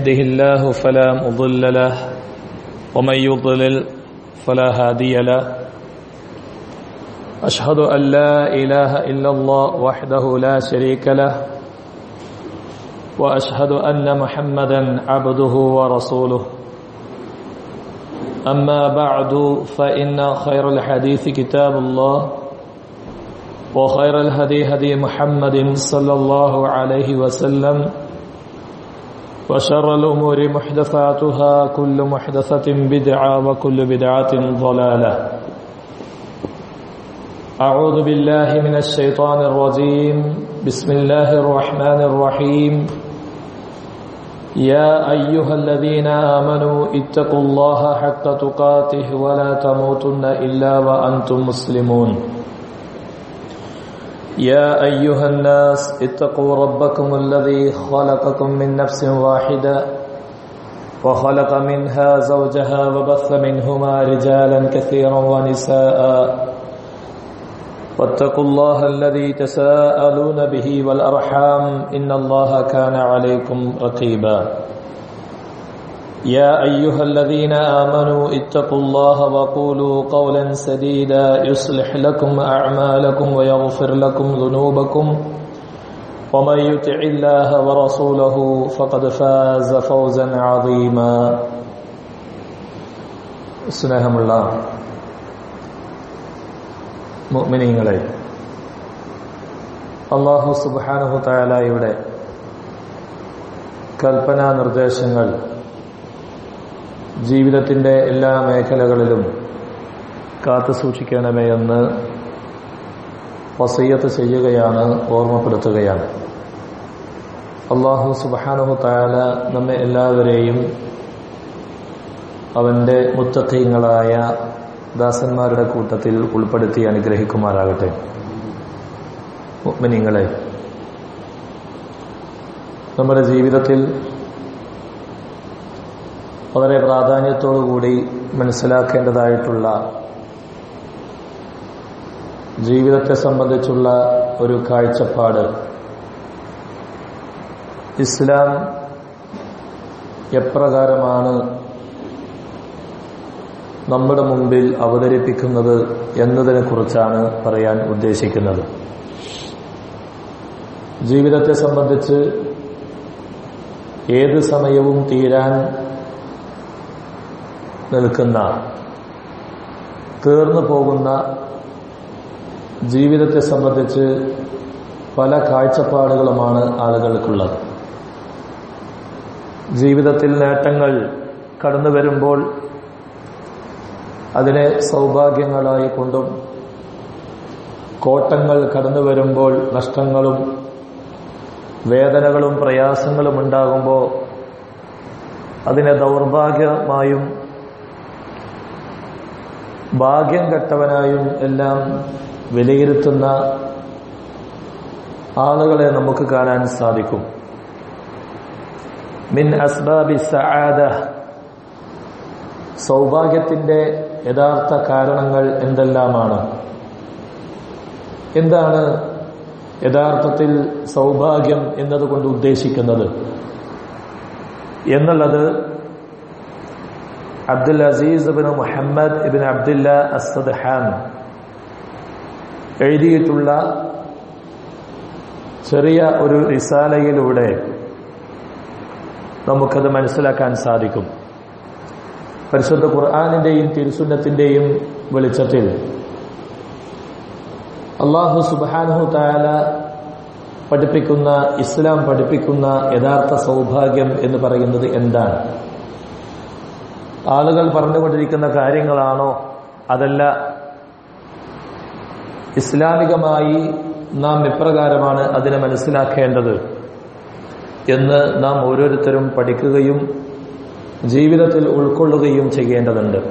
يهده الله فلا مضل له ومن يضلل فلا هادي له أشهد أن لا إله إلا الله وحده لا شريك له وأشهد أن محمدا عبده ورسوله أما بعد فإن خير الحديث كتاب الله وخير الهدي هدي محمد صلى الله عليه وسلم وشر الأمور محدثاتها كل محدثة بدعة وكل بدعة ضلالة أعوذ بالله من الشيطان الرجيم بسم الله الرحمن الرحيم يا أيها الذين آمنوا اتقوا الله حق تقاته ولا تموتن إلا وأنتم مسلمون يا أيها الناس اتقوا ربكم الذي خلقكم من نفس واحدة وخلق منها زوجها وبث منهما رجالا كثيرا ونساء واتقوا الله الذي تساءلون به والأرحام إن الله كان عليكم رقيبا يا أيها الذين آمنوا اتقوا الله وقولوا قولا سديدا يصلح لكم أعمالكم ويغفر لكم ذنوبكم ومن يطع الله ورسوله فقد فاز فوزا عظيما سنهم الله മുഅ്മിനീങ്ങളെ അള്ളാഹു സുബ്ഹാനഹു തആലയുടെ കൽപ്പനാ നിർദ്ദേശങ്ങൾ ജീവിതത്തിൻ്റെ എല്ലാ മേഖലകളിലും കാത്തു സൂക്ഷിക്കണമേ എന്ന് വസയ്യത്ത് ചെയ്യുകയാണ് ഓർമ്മപ്പെടുത്തുകയാണ് അള്ളാഹു സുബ്ഹാനഹു തആല നമ്മെ എല്ലാവരെയും അവൻ്റെ മുത്തഖീങ്ങളായ ദാസന്മാരുടെ കൂട്ടത്തിൽ ഉൾപ്പെടുത്തി അനുഗ്രഹിക്കുമാറാകട്ടെ മുഗ്മിനിങ്ങളെ നമ്മുടെ ജീവിതത്തിൽ വളരെ പ്രാധാന്യത്തോടുകൂടി മനസ്സിലാക്കേണ്ടതായിട്ടുള്ള ജീവിതത്തെ സംബന്ധിച്ചുള്ള ഒരു കാഴ്ചപ്പാട് ഇസ്ലാം എപ്രകാരമാണ് നമ്മുടെ മുമ്പിൽ അവതരിപ്പിക്കുന്നത് എന്നതിനെക്കുറിച്ചാണ് പറയാൻ ഉദ്ദേശിക്കുന്നത് ജീവിതത്തെ സംബന്ധിച്ച് ഏത് സമയവും തീരാൻ നിൽക്കുന്ന തീർന്നു പോകുന്ന ജീവിതത്തെ സംബന്ധിച്ച് പല കാഴ്ചപ്പാടുകളുമാണ് ആളുകൾക്കുള്ളത് ജീവിതത്തിൽ നേട്ടങ്ങൾ കടന്നു വരുമ്പോൾ അതിനെ സൗഭാഗ്യങ്ങളായി കൊണ്ടും കോട്ടങ്ങൾ കടന്നു വരുമ്പോൾ നഷ്ടങ്ങളും വേദനകളും പ്രയാസങ്ങളും ഉണ്ടാകുമ്പോൾ അതിനെ ദൗർഭാഗ്യമായും ഭാഗ്യം കെട്ടവനായും എല്ലാം വിലയിരുത്തുന്ന ആളുകളെ നമുക്ക് കാണാൻ സാധിക്കും മിൻ അസ്ബാബി സആദ സൗഭാഗ്യത്തിന്റെ യഥാർത്ഥ കാരണങ്ങൾ എന്തെല്ലാമാണ് എന്താണ് യഥാർത്ഥത്തിൽ സൗഭാഗ്യം എന്നതുകൊണ്ട് ഉദ്ദേശിക്കുന്നത് എന്നുള്ളത് Abdul Aziz ibn Muhammad ibn Abdullah Asadhan എഴുതിയിട്ടുള്ള ചെറിയ ഒരു റിസാലയിലൂടെ നമുക്കത് മനസ്സിലാക്കാൻ സാധിക്കും പരിശുദ്ധ ഖുർആാനിന്റെയും തിരുസുന്നത്തിന്റെയും വെളിച്ചത്തിൽ അള്ളാഹു സുബാനുഹു താല പഠിപ്പിക്കുന്ന ഇസ്ലാം പഠിപ്പിക്കുന്ന യഥാർത്ഥ സൗഭാഗ്യം എന്ന് പറയുന്നത് എന്താണ് ആളുകൾ പറഞ്ഞുകൊണ്ടിരിക്കുന്ന കാര്യങ്ങളാണോ അതല്ല ഇസ്ലാമികമായി നാം എപ്രകാരമാണ് അതിനെ മനസ്സിലാക്കേണ്ടത് എന്ന് നാം ഓരോരുത്തരും പഠിക്കുകയും ജീവിതത്തിൽ ഉൾക്കൊള്ളുകയും ചെയ്യേണ്ടതുണ്ട്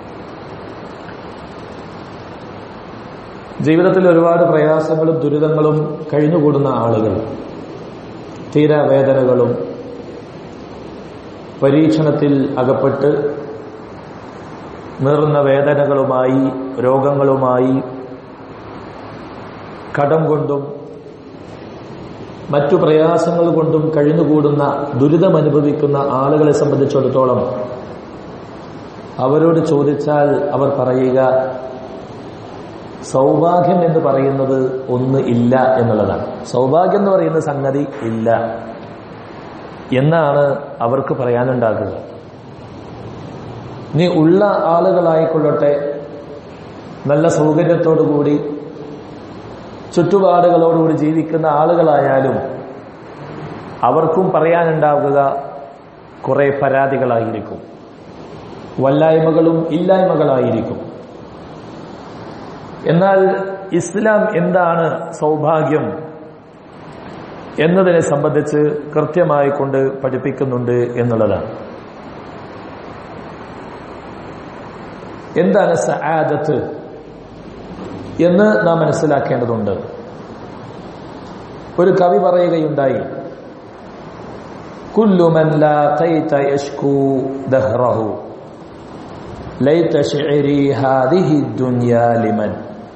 ജീവിതത്തിൽ ഒരുപാട് പ്രയാസങ്ങളും ദുരിതങ്ങളും കഴിഞ്ഞുകൂടുന്ന ആളുകൾ തീരാവേദനകളും പരീക്ഷണത്തിൽ അകപ്പെട്ട് നീറുന്ന വേദനകളുമായി രോഗങ്ങളുമായി കടം കൊണ്ടും മറ്റു പ്രയാസങ്ങൾ കൊണ്ടും കഴിഞ്ഞുകൂടുന്ന ദുരിതം അനുഭവിക്കുന്ന ആളുകളെ സംബന്ധിച്ചിടത്തോളം അവരോട് ചോദിച്ചാൽ അവർ പറയുക സൗഭാഗ്യം എന്ന് പറയുന്നത് ഒന്ന് ഇല്ല എന്നുള്ളതാണ് സൗഭാഗ്യം എന്ന് പറയുന്ന സംഗതി ഇല്ല എന്നാണ് അവർക്ക് പറയാനുണ്ടാകുക നീ ഉള്ള ആളുകളായിക്കൊള്ളട്ടെ നല്ല സൗകര്യത്തോടുകൂടി ചുറ്റുപാടുകളോടുകൂടി ജീവിക്കുന്ന ആളുകളായാലും അവർക്കും പറയാനുണ്ടാവുക കുറെ പരാതികളായിരിക്കും വല്ലായ്മകളും ഇല്ലായ്മകളായിരിക്കും എന്നാൽ ഇസ്ലാം എന്താണ് സൗഭാഗ്യം എന്നതിനെ സംബന്ധിച്ച് കൃത്യമായി കൊണ്ട് പഠിപ്പിക്കുന്നുണ്ട് എന്നുള്ളതാണ് എന്താണ് സആദത്ത് എന്ന് നാം മനസ്സിലാക്കേണ്ടതുണ്ട് ഒരു കവി പറയുകയുണ്ടായി കുല്ലു മൻ ലാഖൈത യഷ്കൂ ദഹ്റഹു ലൈത ശിഅരി ഹാദിഹി ദുനിയാ ലിമൻ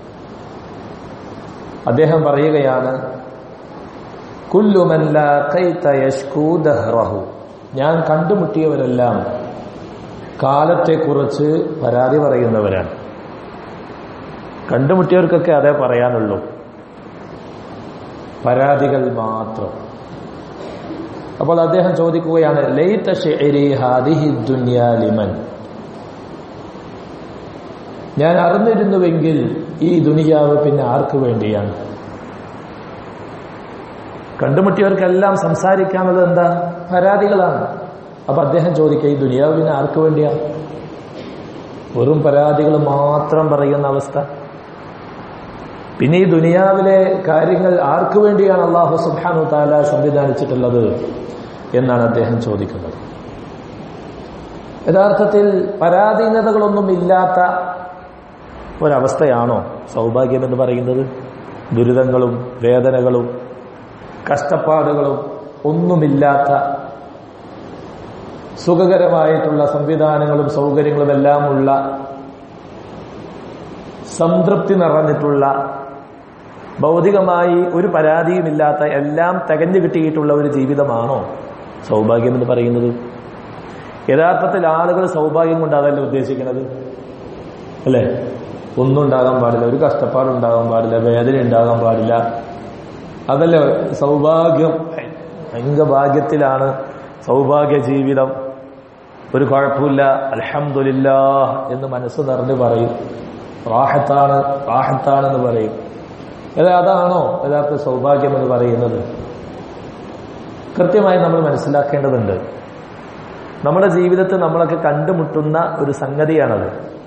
അദ്ദേഹം പറയുകയാണ് കുല്ലു മൻ ലാഖൈത യഷ്കൂ ദഹ്റഹു ഞാൻ കണ്ടുമുട്ടിയവരെല്ലാം കാലത്തെക്കുറിച്ച് പരാതി പറയുന്നവരാണ് കണ്ടുമുട്ടിയവർക്കൊക്കെ അതേ പറയാനുള്ളൂ പരാതികൾ മാത്രം അപ്പോൾ അദ്ദേഹം ചോദിക്കുകയാണ് ലൈത ഷിഅരി ഹാദിഹി ദുനിയാ ലിമൻ ഞാൻ അറിഞ്ഞിരുന്നുവെങ്കിൽ ഈ ദുനിയാവ് പിന്നെ ആർക്ക് വേണ്ടിയാണ് കണ്ടുമുട്ടിയവർക്കെല്ലാം സംസാരിക്കാനുള്ളത് എന്താ പരാതികളാണ് അപ്പൊ അദ്ദേഹം ചോദിക്കുക ഈ ദുനിയാവ് പിന്നെ ആർക്ക് വേണ്ടിയാണ് വെറും പരാതികൾ മാത്രം പറയുന്ന അവസ്ഥ പിന്നെ ഈ ദുനിയാവിലെ കാര്യങ്ങൾ ആർക്കു വേണ്ടിയാണ് അള്ളാഹു സുബാനു താല സംവിധാനിച്ചിട്ടുള്ളത് എന്നാണ് അദ്ദേഹം ചോദിക്കുന്നത് യഥാർത്ഥത്തിൽ പരാധീനതകളൊന്നും ഇല്ലാത്ത ഒരവസ്ഥയാണോ സൗഭാഗ്യം എന്ന് പറയുന്നത് ദുരിതങ്ങളും വേദനകളും കഷ്ടപ്പാടുകളും ഒന്നുമില്ലാത്ത സുഖകരമായിട്ടുള്ള സംവിധാനങ്ങളും സൗകര്യങ്ങളും എല്ലാം ഉള്ള സംതൃപ്തി നിറഞ്ഞിട്ടുള്ള ഭൗതികമായി ഒരു പരാതിയുമില്ലാത്ത എല്ലാം തികഞ്ഞു കിട്ടിയിട്ടുള്ള ഒരു ജീവിതമാണോ സൗഭാഗ്യം എന്ന് പറയുന്നത് യഥാർത്ഥത്തിൽ ആളുകൾ സൗഭാഗ്യം കൊണ്ട് അതല്ല ഉദ്ദേശിക്കുന്നത് അല്ലേ ഒന്നും ഉണ്ടാകാൻ പാടില്ല ഒരു കഷ്ടപ്പാടുണ്ടാകാൻ പാടില്ല വേദന ഉണ്ടാകാൻ പാടില്ല അതല്ലേ സൗഭാഗ്യം ഭയങ്കര ഭാഗ്യത്തിലാണ് സൗഭാഗ്യ ജീവിതം ഒരു കുഴപ്പമില്ല അലഹമില്ല എന്ന് മനസ്സ് നിറഞ്ഞ് പറയും റാഹത്താണ് റാഹത്താണെന്ന് പറയും അതെ അതാണോ യഥാർത്ഥ സൗഭാഗ്യം എന്ന് പറയുന്നത് കൃത്യമായി നമ്മൾ മനസ്സിലാക്കേണ്ടതുണ്ട് നമ്മുടെ ജീവിതത്തിൽ നമ്മളൊക്കെ കണ്ടുമുട്ടുന്ന ഒരു സംഗതിയാണത്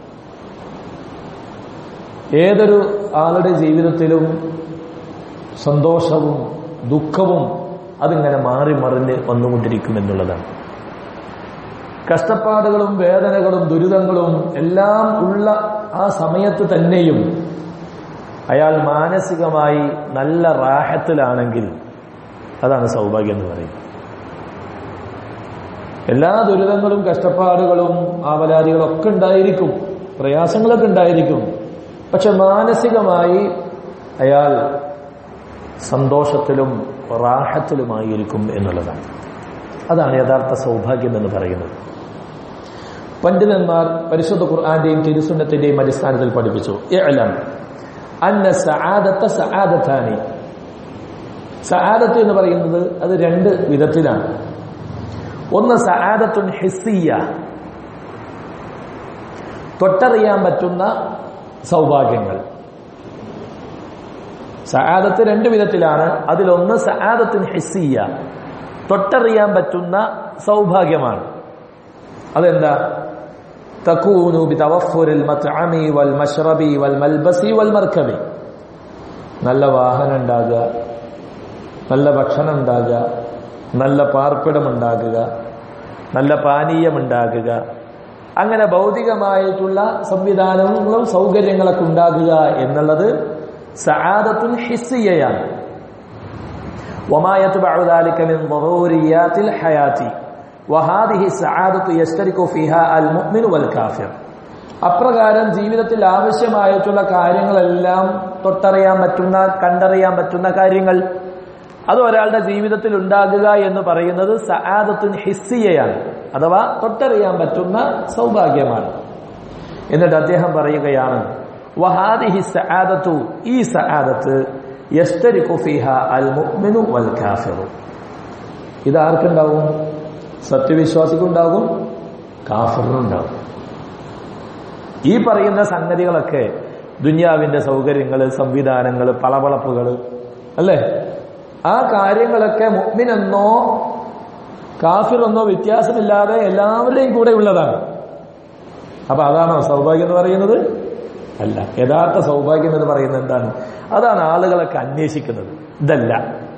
ഏതൊരു ആളുടെ ജീവിതത്തിലും സന്തോഷവും ദുഃഖവും അതിങ്ങനെ മാറി മറിഞ്ഞ് വന്നുകൊണ്ടിരിക്കും എന്നുള്ളതാണ് കഷ്ടപ്പാടുകളും വേദനകളും ദുരിതങ്ങളും എല്ലാം ഉള്ള ആ സമയത്ത് തന്നെയും അയാൾ മാനസികമായി നല്ല റാഹത്തിലാണെങ്കിൽ അതാണ് സൗഭാഗ്യം എന്ന് പറയുന്നത് എല്ലാ ദുരിതങ്ങളും കഷ്ടപ്പാടുകളും ആവലാരികളും ഒക്കെ ഉണ്ടായിരിക്കും പ്രയാസങ്ങളൊക്കെ ഉണ്ടായിരിക്കും പക്ഷെ മാനസികമായി അയാൾ സന്തോഷത്തിലും റാഹത്തിലുമായിരിക്കും എന്നുള്ളതാണ് അതാണ് യഥാർത്ഥ സൗഭാഗ്യം എന്ന് പറയുന്നത് പണ്ഡിതന്മാർ പരിശുദ്ധ ഖുർആന്റെയും തിരുസുന്നത്തിന്റെയും അടിസ്ഥാനത്തിൽ പഠിപ്പിച്ചു ഇഅലം അന്ന സആദത്ത സആദത്താനി സആദത്ത് എന്ന് പറയുന്നത് അത് രണ്ട് വിധത്തിലാണ് ഒന്ന് സആദത്തുൻ ഹിസ്സിയ തൊട്ടറിയാൻ പറ്റുന്ന സൗഭാഗ്യങ്ങൾ സആദത്ത് രണ്ട് വിധത്തിലാണ് അതിലൊന്ന് സആദത്തുൻ ഹിസ്സിയ തൊട്ടറിയാൻ പറ്റുന്ന സൗഭാഗ്യമാണ് അതെന്താ തക്കൂനു ബിതവഫുരിൽ മത്അമി വൽ മശ്റബി വൽ മൽബസി വൽ മർക്കബി നല്ല വാഹനം ഉണ്ടാകുക നല്ല ഭക്ഷണം ഉണ്ടാകുക നല്ല പാർപ്പിടം ഉണ്ടാകുക നല്ല പാനീയം ഉണ്ടാകുക അങ്ങനെ ഭൗതികമായിട്ടുള്ള സംവിധാനങ്ങളും സൗകര്യങ്ങളൊക്കെ ഉണ്ടാകുക എന്നുള്ളത് സആദത്തുൽ ഹിസ്സിയയാണ് وما يتبع ذلك من ضروريات الحياه وهذه السعاده يشترك فيها المؤمن والكافر അപ്രകാരം ജീവിതത്തിൽ ആവശ്യമായിട്ടുള്ള കാര്യങ്ങളെല്ലാം തൊട്ടറിയാൻ പറ്റുന്ന കണ്ടറിയാൻ പറ്റുന്ന കാര്യങ്ങൾ അത് ഒരാളുടെ ജീവിതത്തിൽ ഉണ്ടാകുക എന്ന് പറയുന്നത് സആദത്തുൻ ഹിസ്സിയയാണ് അഥവാ തൊട്ടറിയാൻ പറ്റുന്ന സൗഭാഗ്യമാണ് എന്നിട്ട് അദ്ദേഹം പറയുകയാണ് വഹാദിഹി സആദത്തു ഈ സആദത്ത് യസ്തരിഖു ഫീഹ അൽ മുഅ്മിനു വൽ കാഫിറു ഇത് ആർക്കുണ്ടാവും സത്യവിശ്വാസിക്കുണ്ടാകും കാഫിറിനുണ്ടാവും ഈ പറയുന്ന സംഗതികളൊക്കെ ദുന്യാവിന്റെ സൗകര്യങ്ങൾ സംവിധാനങ്ങൾ പളവളപ്പുകൾ അല്ലേ ആ കാര്യങ്ങളൊക്കെ മുഗ്മിനെന്നോ കാഫിറെന്നോ വ്യത്യാസമില്ലാതെ എല്ലാവരുടെയും കൂടെ ഉള്ളതാണ് അപ്പൊ അതാണോ സൗഭാഗ്യം എന്ന് പറയുന്നത് അല്ല യഥാർത്ഥ സൗഭാഗ്യം എന്ന് പറയുന്നത് എന്താണ് അതാണ് ആളുകളൊക്കെ അന്വേഷിക്കുന്നത് ഇതല്ല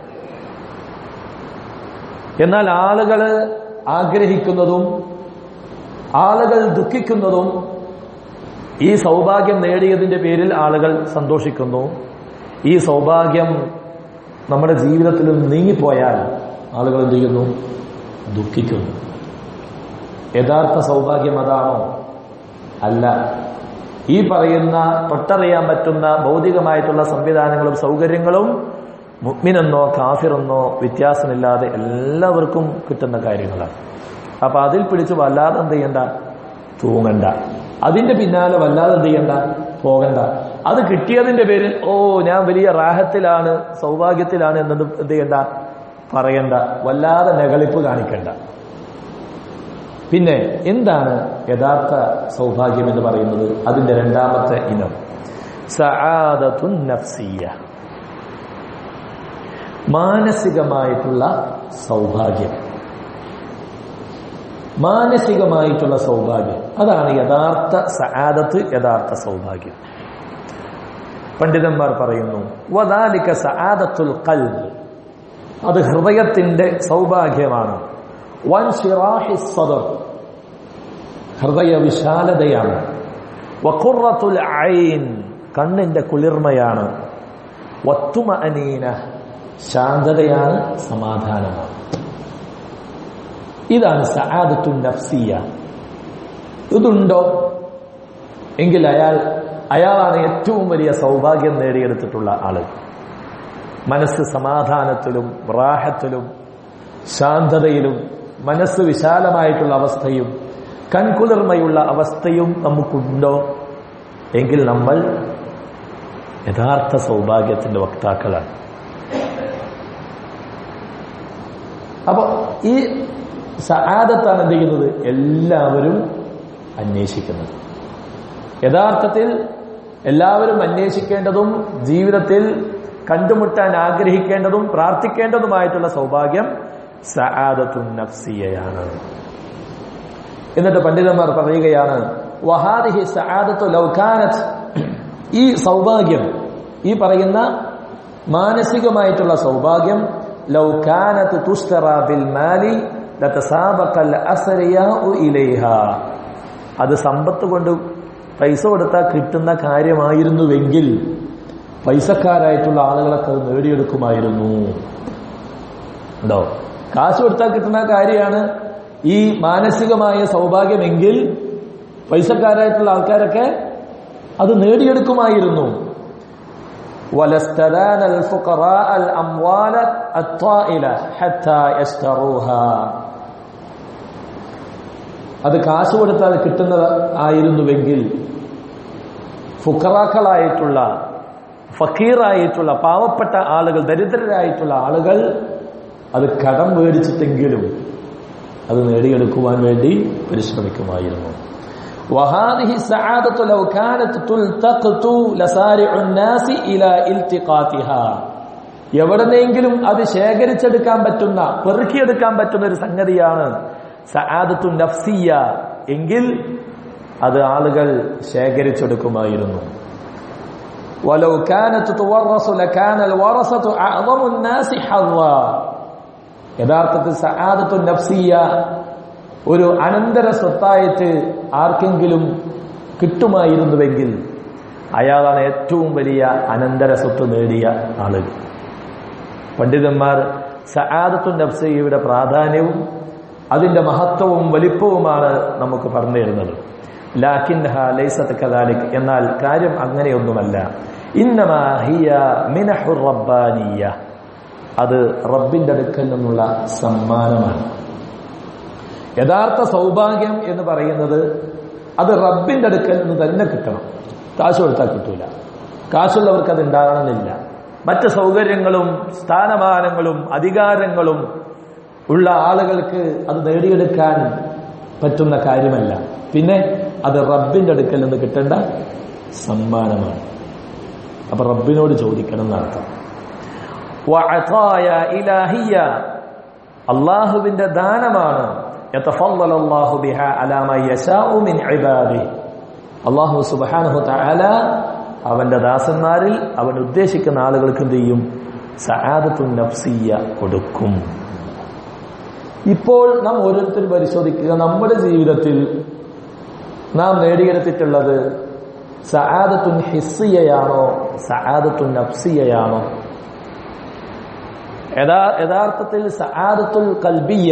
എന്നാൽ ആളുകൾ ആഗ്രഹിക്കുന്നതും ആളുകൾ ദുഃഖിക്കുന്നതും ഈ സൗഭാഗ്യം നേടിയതിന്റെ പേരിൽ ആളുകൾ സന്തോഷിക്കുന്നു ഈ സൗഭാഗ്യം നമ്മുടെ ജീവിതത്തിൽ നിന്ന് നീങ്ങിപ്പോയാൽ ആളുകൾ എന്ത് ചെയ്യുന്നു ദുഃഖിക്കുന്നു യഥാർത്ഥ സൗഭാഗ്യം അതാണോ അല്ല ഈ പറയുന്ന തൊട്ടറിയാൻ പറ്റുന്ന ഭൗതികമായിട്ടുള്ള സംവിധാനങ്ങളും സൗകര്യങ്ങളും മുഗ്മിനെന്നോ കാഫിറെന്നോ വ്യത്യാസമില്ലാതെ എല്ലാവർക്കും കിട്ടുന്ന കാര്യങ്ങളാണ് അപ്പൊ അതിൽ പിടിച്ച് വല്ലാതെ എന്ത് ചെയ്യണ്ട തൂങ്ങണ്ട അതിന്റെ പിന്നാലെ വല്ലാതെ എന്ത് ചെയ്യണ്ട പോകണ്ട അത് കിട്ടിയതിന്റെ പേരിൽ ഓ ഞാൻ വലിയ റാഹത്തിലാണ് സൗഭാഗ്യത്തിലാണ് എന്നത് എന്ത് ചെയ്യണ്ട പറയണ്ട വല്ലാതെ നെകളിപ്പ് കാണിക്കണ്ട പിന്നെ എന്താണ് യഥാർത്ഥ സൗഭാഗ്യം എന്ന് പറയുന്നത് അതിന്റെ രണ്ടാമത്തെ ഇനം സആദത്തുൻ നഫ്സിയ മാനസികമായിട്ടുള്ള സൗഭാഗ്യം മാനസികമായിട്ടുള്ള സൗഭാഗ്യം അതാണ് യഥാർത്ഥ സആദത്ത് യഥാർത്ഥ സൗഭാഗ്യം പണ്ഡിതന്മാർ പറയുന്നു വദാലിക സആദത്തുൽ ഖൽബ് അത് ഹൃദയത്തിന്റെ സൗഭാഗ്യമാണ് വൻ ഷിറാഹി സദർ ഹൃദയ വിശാലതയാണ് വഖുറത്തുൽ ഐൻ കണ്ണിന്റെ കുളിർമയാണ് വത്തുമ അനീന ശാന്തതയാണ് സമാധാനമാണ് ഇതാണ് സആദത്തു നഫ്സിയ ഇതുണ്ടോ എങ്കിൽ അയാൾ അയാളാണ് ഏറ്റവും വലിയ സൗഭാഗ്യം നേടിയെടുത്തിട്ടുള്ള ആള് മനസ്സ് സമാധാനത്തിലും റാഹത്തിലും ശാന്തതയിലും മനസ്സ് വിശാലമായിട്ടുള്ള അവസ്ഥയും കൺകുളിർമയുള്ള അവസ്ഥയും നമുക്കുണ്ടോ എങ്കിൽ നമ്മൾ യഥാർത്ഥ സൗഭാഗ്യത്തിന്റെ വക്താക്കളാണ് അപ്പൊ ഈ സആദത്താണ് എന്ത് ചെയ്യുന്നത് എല്ലാവരും അന്വേഷിക്കുന്നത് യഥാർത്ഥത്തിൽ എല്ലാവരും അന്വേഷിക്കേണ്ടതും ജീവിതത്തിൽ കണ്ടുമുട്ടാൻ ആഗ്രഹിക്കേണ്ടതും പ്രാർത്ഥിക്കേണ്ടതുമായിട്ടുള്ള സൗഭാഗ്യം സആദത്തു നഫ്സിയയാണ് എന്നിട്ട് പണ്ഡിതന്മാർ പറയുകയാണ് വഹാദിഹി സആദത്തു ലൗകാനത്ത് ഈ സൗഭാഗ്യം ഈ പറയുന്ന മാനസികമായിട്ടുള്ള സൗഭാഗ്യം ലൗകാനത്ത് തുസ്തറ ബിൽ മാലി ലതസാബഖൽ അസ്രിയാഉ ഇലൈഹ അത് സമ്പത്ത് കൊണ്ട് പൈസ കൊടുത്താൽ കിട്ടുന്ന കാര്യമായിരുന്നുവെങ്കിൽ പൈസക്കാരായിട്ടുള്ള ആളുകളൊക്കെ അത് നേടിയെടുക്കുമായിരുന്നു ഉണ്ടോ കാശ് കൊടുത്താൽ കിട്ടുന്ന കാര്യമാണ് ഈ മാനസികമായ സൗഭാഗ്യമെങ്കിൽ പൈസക്കാരായിട്ടുള്ള ആൾക്കാരൊക്കെ അത് നേടിയെടുക്കുമായിരുന്നു ولستدان الفقراء الأموال الطائلة حتى يشتروها അത് കാശ് കൊടുത്താൽ കിട്ടുന്നത് ആയിരുന്നുവെങ്കിൽ ഫുക്കറാക്കളായിട്ടുള്ള ഫക്കീറായിട്ടുള്ള പാവപ്പെട്ട ആളുകൾ ദരിദ്രരായിട്ടുള്ള ആളുകൾ അത് കടം മേടിച്ചിട്ടെങ്കിലും അത് നേടിയെടുക്കുവാൻ വേണ്ടി പരിശ്രമിക്കുമായിരുന്നു وهذه السعادة لو كانت تلتقط لسارع الناس إلى التقاطها എവിടെന്നെങ്കിലും അത് ശേഖരിച്ചെടുക്കാൻ പറ്റുന്ന പെറുക്കിയെടുക്കാൻ പറ്റുന്ന ഒരു സംഗതിയാണ് സആദത്തു നഫ്സിയ എങ്കിൽ അത് ആളുകൾ ശേഖരിച്ചെടുക്കുമായിരുന്നു ولو كانت تورث لكان الورثة أعظم الناس حظا യഥാർത്ഥത്തിൽ സആദത്തു നഫ്സിയ ഒരു അനന്തര സ്വത്തായിട്ട് ആർക്കെങ്കിലും കിട്ടുമായിരുന്നുവെങ്കിൽ അയാളാണ് ഏറ്റവും വലിയ അനന്തര സ്വത്ത് നേടിയ ആളുകൾ പണ്ഡിതന്മാർ സആദത്തു നഫ്സിയയുടെ പ്രാധാന്യവും അതിന്റെ മഹത്വവും വലിപ്പവുമാണ് നമുക്ക് പറഞ്ഞു തരുന്നത് ലാക്കിൻ ലൈസത്ത് കദാലിക് എന്നാൽ കാര്യം അങ്ങനെയൊന്നുമല്ല ഇന്നമാ ഹിയ മിനഹുർ റബ്ബാനിയ അത് റബ്ബിന്റെ അടുക്കൽ നിന്നുള്ള സമ്മാനമാണ് യഥാർത്ഥ സൗഭാഗ്യം എന്ന് പറയുന്നത് അത് റബ്ബിന്റെ അടുക്കൽ നിന്ന് തന്നെ കിട്ടണം കാശ് കൊടുത്താൽ കിട്ടൂല കാശുള്ളവർക്ക് അത് ഉണ്ടാകണമെന്നില്ല മറ്റ് സൗകര്യങ്ങളും സ്ഥാനമാനങ്ങളും അധികാരങ്ങളും ഉള്ള ആളുകൾക്ക് അത് നേടിയെടുക്കാൻ പറ്റുന്ന കാര്യമല്ല പിന്നെ അത് റബ്ബിന്റെ അടുക്കൽ നിന്ന് കിട്ടേണ്ട സമ്മാനമാണ് അപ്പൊ റബ്ബിനോട് ചോദിക്കണം എന്നർത്ഥം വഅതായ ഇലാഹിയ അള്ളാഹുവിന്റെ ദാനമാണ് യതഫضل الله بها على ما يشاء من عباده അള്ളാഹു സുബ്ഹാനഹു തആല അവന്റെ ദാസന്മാരിൽ അവൻ ഉദ്ദേശിക്കുന്ന ആളുകൾക്ക് എന്ത് ചെയ്യും സആദത്തുൻ നഫ്സിയ കൊടുക്കും ഇപ്പോൾ നാം ഓരോരുത്തരും പരിശോധിക്കുക നമ്മുടെ ജീവിതത്തിൽ നാം നേടിയെടുത്തിട്ടുള്ളത് സആദത്തുൻ ഹിസ്സിയയാണോ സആദത്തുൻ നഫ്സിയയാണോ യഥാ യഥാർത്ഥത്തിൽ സആദത്തുൽ കൽബിയ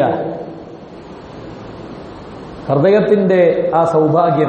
ഹൃദയത്തിന്റെ ആ സൗഭാഗ്യം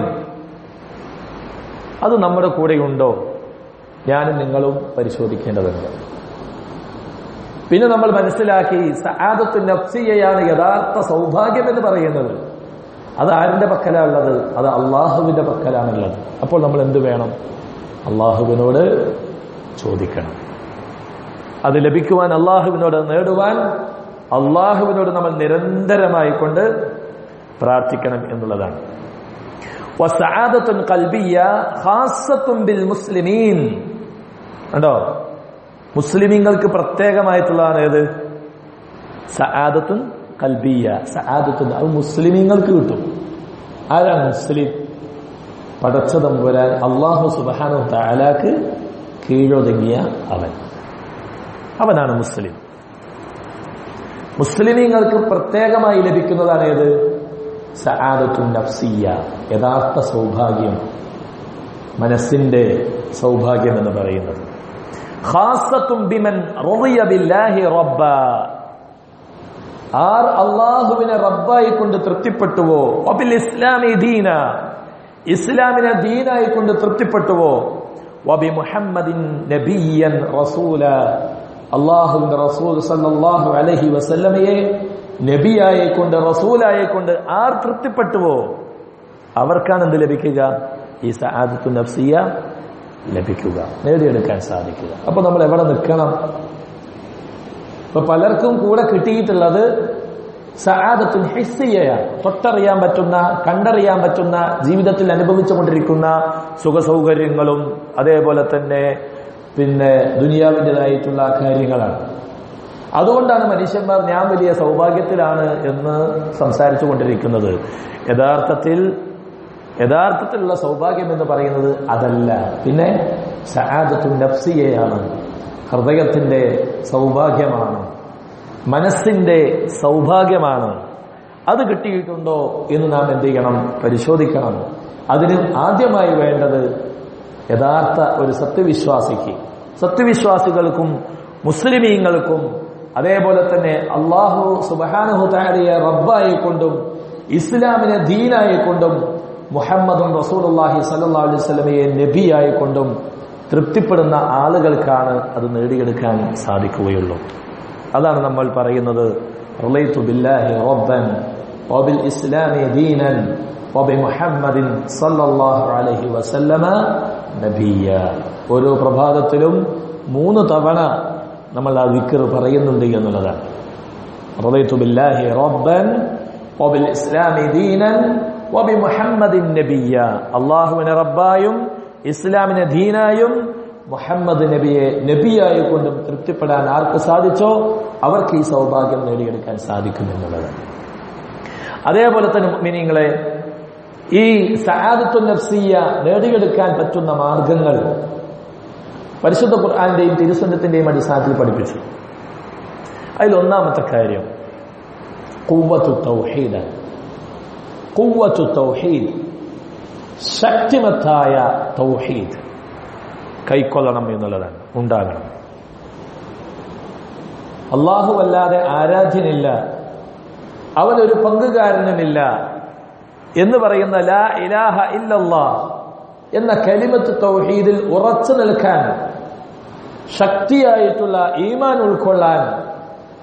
അത് നമ്മുടെ കൂടെയുണ്ടോ ഞാനും നിങ്ങളും പരിശോധിക്കേണ്ടതുണ്ട് പിന്നെ നമ്മൾ മനസ്സിലാക്കി സആദത്തു നഫ്സിയയാണ് യഥാർത്ഥ സൗഭാഗ്യം എന്ന് പറയുന്നത് അത് ആരിന്റെ പക്കലാണുള്ളത് അത് അള്ളാഹുവിന്റെ പക്കലാണുള്ളത് അപ്പോൾ നമ്മൾ എന്ത് വേണം അള്ളാഹുവിനോട് ചോദിക്കണം അത് ലഭിക്കുവാൻ അള്ളാഹുവിനോട് നേടുവാൻ അള്ളാഹുവിനോട് നമ്മൾ നിരന്തരമായി കൊണ്ട് പ്രാർത്ഥിക്കണം എന്നുള്ളതാണ് വസആദത്തുൻ ഖൽബിയ ഖാസത്തുൻ ബിൽ മുസ്ലിമീൻ കണ്ടോ മുസ്ലിമീങ്ങൾക്ക് പ്രത്യേകമായിട്ടുള്ളതാണ് ഏത് സആദത്തുൻ കൽബിയ സആദത്തുൻ അത് മുസ്ലിമീങ്ങൾക്ക് കിട്ടും ആരാണ് മുസ്ലിം പടച്ച തമ്പുരാൻ അള്ളാഹു സുബാനു താലാക്ക് കീഴൊതുങ്ങിയ അവൻ അവനാണ് മുസ്ലിം മുസ്ലിമീങ്ങൾക്ക് പ്രത്യേകമായി ലഭിക്കുന്നതാണ് ഏത് സആദത്തുൻ നഫ്സിയ യഥാർത്ഥ സൗഭാഗ്യം മനസ്സിന്റെ സൗഭാഗ്യം എന്ന് പറയുന്നത് ഖാസത്തും ബിമൻ റളിയ ബില്ലാഹി റബ്ബ ആർ അള്ളാഹുവിനെ റബ്ബായി കൊണ്ട് തൃപ്തിപ്പെട്ടുവോ വബിൽ ഇസ്ലാമി ദീന ഇസ്ലാമിനെ ദീനായി കൊണ്ട് തൃപ്തിപ്പെട്ടുവോ വബി മുഹമ്മദിൻ നബിയൻ റസൂല അള്ളാഹുവിന്റെ റസൂൽ സല്ലല്ലാഹു അലൈഹി വസല്ലമയെ നബിയായി കൊണ്ട് റസൂലായി കൊണ്ട് ആർ തൃപ്തിപ്പെട്ടുവോ അവർക്കാണ് എന്ത് ലഭിക്കുക ഈ സആദത്തു നഫ്സിയ ലഭിക്കുക നേടിയെടുക്കാൻ സാധിക്കുക അപ്പൊ നമ്മൾ എവിടെ നിൽക്കണം ഇപ്പൊ പലർക്കും കൂടെ കിട്ടിയിട്ടുള്ളത് സആദത്തുൻ ഹിസ്സിയയാണ് തൊട്ടറിയാൻ പറ്റുന്ന കണ്ടറിയാൻ പറ്റുന്ന ജീവിതത്തിൽ അനുഭവിച്ചുകൊണ്ടിരിക്കുന്ന സുഖസൗകര്യങ്ങളും അതേപോലെ തന്നെ പിന്നെ ദുനിയാവിൻ്റെതായിട്ടുള്ള കാര്യങ്ങളാണ് അതുകൊണ്ടാണ് മനുഷ്യന്മാർ ഞാൻ വലിയ സൗഭാഗ്യത്തിലാണ് എന്ന് സംസാരിച്ചു കൊണ്ടിരിക്കുന്നത് യഥാർത്ഥത്തിൽ യഥാർത്ഥത്തിലുള്ള സൗഭാഗ്യം എന്ന് പറയുന്നത് അതല്ല പിന്നെ സഹാദത്തു നഫ്സിയയാണ് ഹൃദയത്തിന്റെ സൗഭാഗ്യമാണ് മനസ്സിന്റെ സൗഭാഗ്യമാണ് അത് കിട്ടിയിട്ടുണ്ടോ എന്ന് നാം എന്ത് ചെയ്യണം പരിശോധിക്കണം അതിന് ആദ്യമായി വേണ്ടത് യഥാർത്ഥ ഒരു സത്യവിശ്വാസിക്ക് സത്യവിശ്വാസികൾക്കും മുസ്ലിമീങ്ങൾക്കും അതേപോലെ തന്നെ അള്ളാഹു സുബാനുഹു താരിയെ റബ്ബായി കൊണ്ടും ഇസ്ലാമിനെ ദീനായി കൊണ്ടും മുഹമ്മദും റസൂലുള്ളാഹി സല്ലല്ലാഹു അലൈഹി വസല്ലമയെ നബിയായി കൊണ്ടും തൃപ്തിപ്പെടുന്ന ആളുകൾക്കാണ് അത് നേടിയെടുക്കാൻ സാധിക്കുകയുള്ളൂ അതാണ് നമ്മൾ പറയുന്നത് റളൈതു ബില്ലാഹി റബ്ബൻ വബിൽ ഇസ്ലാമി ദീനൻ വബിമുഹമ്മദിൻ സല്ലല്ലാഹു അലൈഹി വസല്ലമ നബിയ ഓരോ പ്രഭാതത്തിലും മൂന്ന് തവണ നമ്മൾ ആ വിക്കർ പറയുന്നുണ്ട് എന്നുള്ളതാണ് റളൈതു ബില്ലാഹി റബ്ബൻ വബിൽ ഇസ്ലാമി ദീനൻ വബിമുഹമ്മദിൻ നബിയ അള്ളാഹുവിനെ റബ്ബായും ഇസ്ലാമിനെ ദീനായും മുഹമ്മദ് നബിയെ നബിയായി കൊണ്ടും തൃപ്തിപ്പെടാൻ ആർക്ക് സാധിച്ചോ അവർക്ക് ഈ സൗഭാഗ്യം നേടിയെടുക്കാൻ സാധിക്കും എന്നുള്ളത് അതേപോലെ തന്നെ മിനിങ്ങളെ ഈ സഹാദത്തു നഫ്സിയ നേടിയെടുക്കാൻ പറ്റുന്ന മാർഗങ്ങൾ പരിശുദ്ധ ഖുർആാന്റെയും തിരുസന്നത്തിന്റെയും അടിസ്ഥാനത്തിൽ പഠിപ്പിച്ചു അതിൽ ഒന്നാമത്തെ കാര്യം കൂവത്തു തൗഹീദ് കൂവത്തു തൗഹീദ് ശക്തിമത്തായ തൗഹീദ് കൈക്കൊള്ളണം എന്നുള്ളതാണ് ഉണ്ടാകണം അള്ളാഹു അല്ലാതെ ആരാധ്യനില്ല അവനൊരു പങ്കുകാരനുമില്ല എന്ന് പറയുന്ന ലാ ഇലാഹ ഇല്ലല്ലാ എന്ന കലിമത്ത് തൗഹീദിൽ ഉറച്ചു നിൽക്കാൻ ശക്തിയായിട്ടുള്ള ഈമാൻ ഉൾക്കൊള്ളാൻ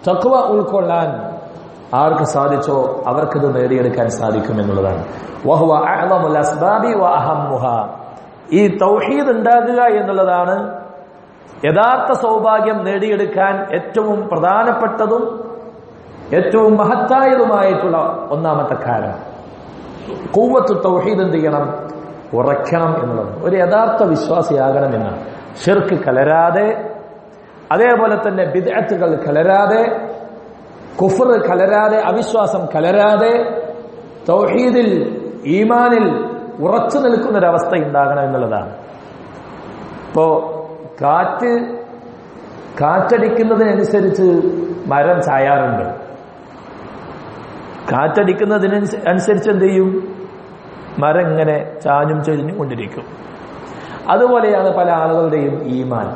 തക്വ ഉൾക്കൊള്ളാൻ ആർക്ക് സാധിച്ചോ അവർക്കത് നേടിയെടുക്കാൻ സാധിക്കും എന്നുള്ളതാണ് വഹുവ അഅ്ളമുൽ അസ്ബാബി വ അഹമ്മുഹ ഈ തൗഹീദ് ഉണ്ടാകുക എന്നുള്ളതാണ് യഥാർത്ഥ സൗഭാഗ്യം നേടിയെടുക്കാൻ ഏറ്റവും പ്രധാനപ്പെട്ടതും ഏറ്റവും മഹത്തായതുമായിട്ടുള്ള ഒന്നാമത്തെ കാരണം കൂവത്ത് തൗഹീദ് എന്ത് ചെയ്യണം ഉറയ്ക്കണം എന്നുള്ളത് ഒരു യഥാർത്ഥ വിശ്വാസിയാകണമെന്ന് ഷിർക്ക് കലരാതെ അതേപോലെ തന്നെ ബിദഅത്തുകൾ കലരാതെ കുഫർ കലരാതെ അവിശ്വാസം കലരാതെ തൗഹീദിൽ ഈമാനിൽ ഉറച്ചു നിൽക്കുന്ന ഒരവസ്ഥ ഉണ്ടാകണം എന്നുള്ളതാണ് ഇപ്പോ കാറ്റ് കാറ്റടിക്കുന്നതിനനുസരിച്ച് മരം ചായാറുണ്ട് കാറ്റടിക്കുന്നതിന് അനുസരിച്ച് എന്ത് ചെയ്യും മരം ഇങ്ങനെ ചാഞ്ഞും ചെരിഞ്ഞും കൊണ്ടിരിക്കും അതുപോലെയാണ് പല ആളുകളുടെയും ഈമാൻ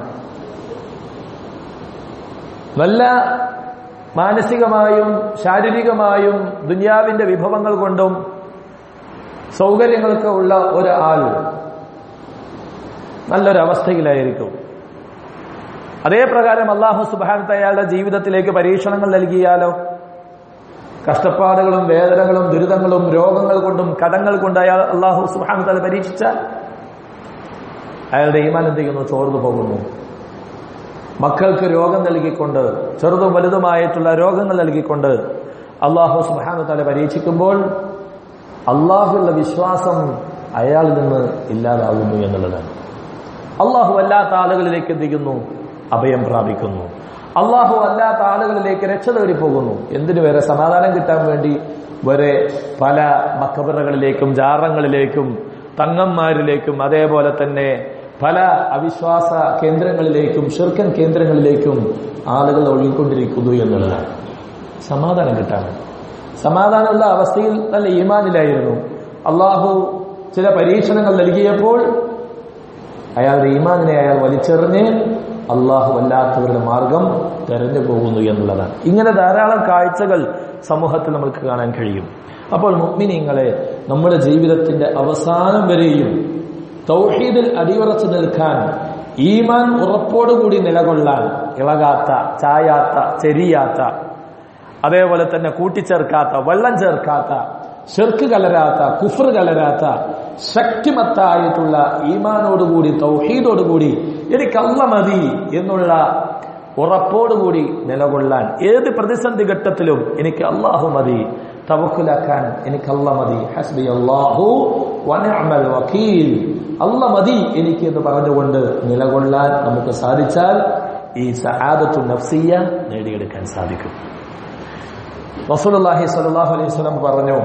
നല്ല മാനസികമായും ശാരീരികമായും ദുനിയാവിന്റെ വിഭവങ്ങൾ കൊണ്ടും സൗകര്യങ്ങളൊക്കെ ഉള്ള ഒരാൾ നല്ലൊരവസ്ഥയിലായിരിക്കും അതേ പ്രകാരം അള്ളാഹു സുബാനത്ത് അയാളുടെ ജീവിതത്തിലേക്ക് പരീക്ഷണങ്ങൾ നൽകിയാലോ കഷ്ടപ്പാടുകളും വേദനകളും ദുരിതങ്ങളും രോഗങ്ങൾ കൊണ്ടും കടങ്ങൾ കൊണ്ട് അയാൾ അള്ളാഹു സുബാനത്താൽ പരീക്ഷിച്ചാൽ അയാളുടെ ഈമാൻ എന്ത് ചെയ്യുന്നു ചോർന്നു പോകുന്നു മക്കൾക്ക് രോഗം നൽകിക്കൊണ്ട് ചെറുതും വലുതുമായിട്ടുള്ള രോഗങ്ങൾ നൽകിക്കൊണ്ട് അള്ളാഹു സുബാനത്താലെ പരീക്ഷിക്കുമ്പോൾ അള്ളാഹുള്ള വിശ്വാസം അയാളിൽ നിന്ന് ഇല്ലാതാകുന്നു എന്നുള്ളതാണ് അള്ളാഹു അല്ലാത്ത ആളുകളിലേക്ക് എന്തിക്കുന്നു അഭയം പ്രാപിക്കുന്നു അള്ളാഹു അല്ലാത്ത ആളുകളിലേക്ക് രക്ഷ തേടി പോകുന്നു എന്തിനു വരെ സമാധാനം കിട്ടാൻ വേണ്ടി വരെ പല മക്കബറകളിലേക്കും ജാറങ്ങളിലേക്കും തങ്ങന്മാരിലേക്കും അതേപോലെ തന്നെ പല അവിശ്വാസ കേന്ദ്രങ്ങളിലേക്കും ഷിർക്കൻ കേന്ദ്രങ്ങളിലേക്കും ആളുകൾ ഒഴുകിക്കൊണ്ടിരിക്കുന്നു എന്നുള്ളതാണ് സമാധാനം കിട്ടാൻ സമാധാനമുള്ള അവസ്ഥയിൽ നല്ല ഈമാനിലായിരുന്നു അള്ളാഹു ചില പരീക്ഷണങ്ങൾ നൽകിയപ്പോൾ അയാളുടെ ഈമാനിനെ അയാൾ വലിച്ചെറിഞ്ഞ് അള്ളാഹു അല്ലാത്തവരുടെ മാർഗം തെരഞ്ഞു പോകുന്നു എന്നുള്ളതാണ് ഇങ്ങനെ ധാരാളം കാഴ്ചകൾ സമൂഹത്തിൽ നമുക്ക് കാണാൻ കഴിയും അപ്പോൾ മുഗ്മിനിങ്ങളെ നമ്മുടെ ജീവിതത്തിന്റെ അവസാനം വരെയും തൗഹീദിൽ അടിയുറച്ചു നിൽക്കാൻ ഈമാൻ ഉറപ്പോടുകൂടി നിലകൊള്ളാൻ ഇളകാത്ത ചായാത്ത ചെരിയാത്ത അതേപോലെ തന്നെ കൂട്ടിച്ചേർക്കാത്ത വെള്ളം ചേർക്കാത്ത ഷെർക്ക് കലരാത്ത കുഫർ കലരാത്ത ശക്തിമത്തായിട്ടുള്ള ഈമാനോടുകൂടി തൗഹീദോടുകൂടി എനിക്ക് അല്ല മതി എന്നുള്ള ഉറപ്പോടുകൂടി നിലകൊള്ളാൻ ഏത് പ്രതിസന്ധി ഘട്ടത്തിലും എനിക്ക് അള്ളാഹു മതി തവക്കുലാക്കാൻ എനിക്ക് അല്ല മതി ഹസ്ബി അള്ളാഹു വനഅമൽ വക്കീൽ അല്ല മതി എനിക്ക് എന്ന് പറഞ്ഞുകൊണ്ട് നിലകൊള്ളാൻ നമുക്ക് സാധിച്ചാൽ ഈ സഹാദത്തു നഫ്സിയ നേടിയെടുക്കാൻ സാധിക്കും റസൂലുള്ളാഹി സ്വല്ലല്ലാഹു അലൈഹി വസല്ലം പറഞ്ഞു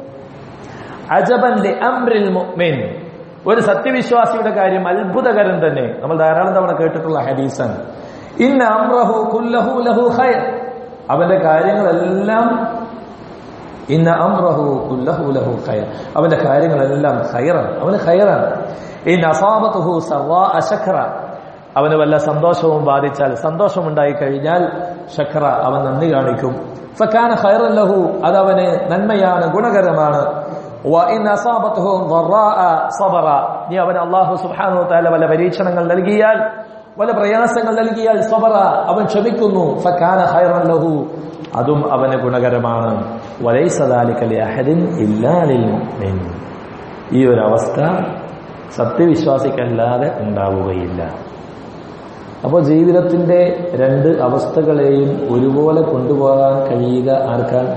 അജബൻ ലി അംറിൽ മുഅ്മിൻ ഒരു സത്യവിശ്വാസിയുടെ കാര്യം അത്ഭുതകരം തന്നെ നമ്മൾ ധാരാളം തവണ കേട്ടിട്ടുള്ള ഹദീസാണ് ഇന്ന അംറഹു കുല്ലഹു ലഹു ഖൈർ അവന്റെ കാര്യങ്ങളെല്ലാം ഇന്ന അംറഹു കുല്ലഹു ലഹു ഖൈർ അവന്റെ കാര്യങ്ങളെല്ലാം ഖൈറാണ് അവന് ഖൈറാണ് ഇന്ന അസാബത്തുഹു സർവാ അശഖറ അവന് വല്ല സന്തോഷവും ബാധിച്ചാൽ സന്തോഷമുണ്ടായി കഴിഞ്ഞാൽ ശഖറ അവൻ നന്ദി കാണിക്കും ഫക്കാന ഖൈറൻ ലഹു അതവന് നന്മയാണ് ഗുണകരമാണ് وإن أصابته ضراء صبر നീ അവൻ അള്ളാഹു സുബ്ഹാനഹു വതആല വല്ല പരീക്ഷണങ്ങൾ നൽകിയാൽ വല്ല പ്രയാസങ്ങൾ നൽകിയാൽ സബറ അവൻ ക്ഷമിക്കുന്നു ഫക്കാന ഖൈറൻ ലഹു അതും അവന് ഗുണകരമാണ് വലൈസ ദാലിക ലിഅഹദിൻ ഇല്ലാ ലിൽ മുഅ്മിൻ ഈ ഒരു അവസ്ഥ സത്യവിശ്വാസിക്കല്ലാതെ ഉണ്ടാവുകയില്ല അപ്പോൾ ജീവിതത്തിന്റെ രണ്ട് അവസ്ഥകളെയും ഒരുപോലെ കൊണ്ടുപോകാൻ കഴിയുക ആർക്കാണ്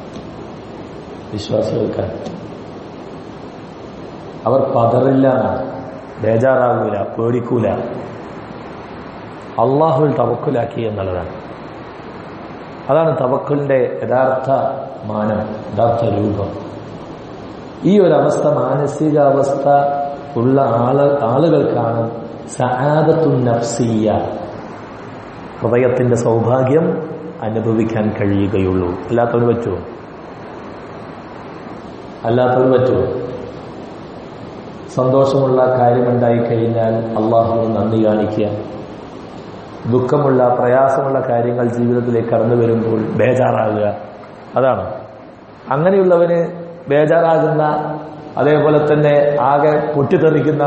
വിശ്വാസികൾക്കാണ് അവർ പതറില്ല എന്നാണ് ബേജാറാകൂല പേടിക്കൂല അള്ളാഹുവിൽ തവക്കുലാക്കി എന്നുള്ളതാണ് അതാണ് തവക്കലിന്റെ യഥാർത്ഥ മാനം യഥാർത്ഥ രൂപം ഈ ഒരു അവസ്ഥ മാനസികാവസ്ഥ ഉള്ള ആള് ആളുകൾക്കാണ് സഹാദത്തു നഫ്സിയ ഹൃദയത്തിന്റെ സൗഭാഗ്യം അനുഭവിക്കാൻ കഴിയുകയുള്ളൂ അല്ലാത്തവന് പറ്റുമോ അല്ലാത്തവന് പറ്റുമോ സന്തോഷമുള്ള കാര്യമുണ്ടായി കഴിഞ്ഞാൽ അള്ളാഹുവിന് നന്ദി കാണിക്കുക ദുഃഖമുള്ള പ്രയാസമുള്ള കാര്യങ്ങൾ ജീവിതത്തിലേക്ക് കടന്നു വരുമ്പോൾ ബേജാറാകുക അതാണ് അങ്ങനെയുള്ളവന് ബേജാറാകുന്ന അതേപോലെ തന്നെ ആകെ പൊട്ടിത്തെറിക്കുന്ന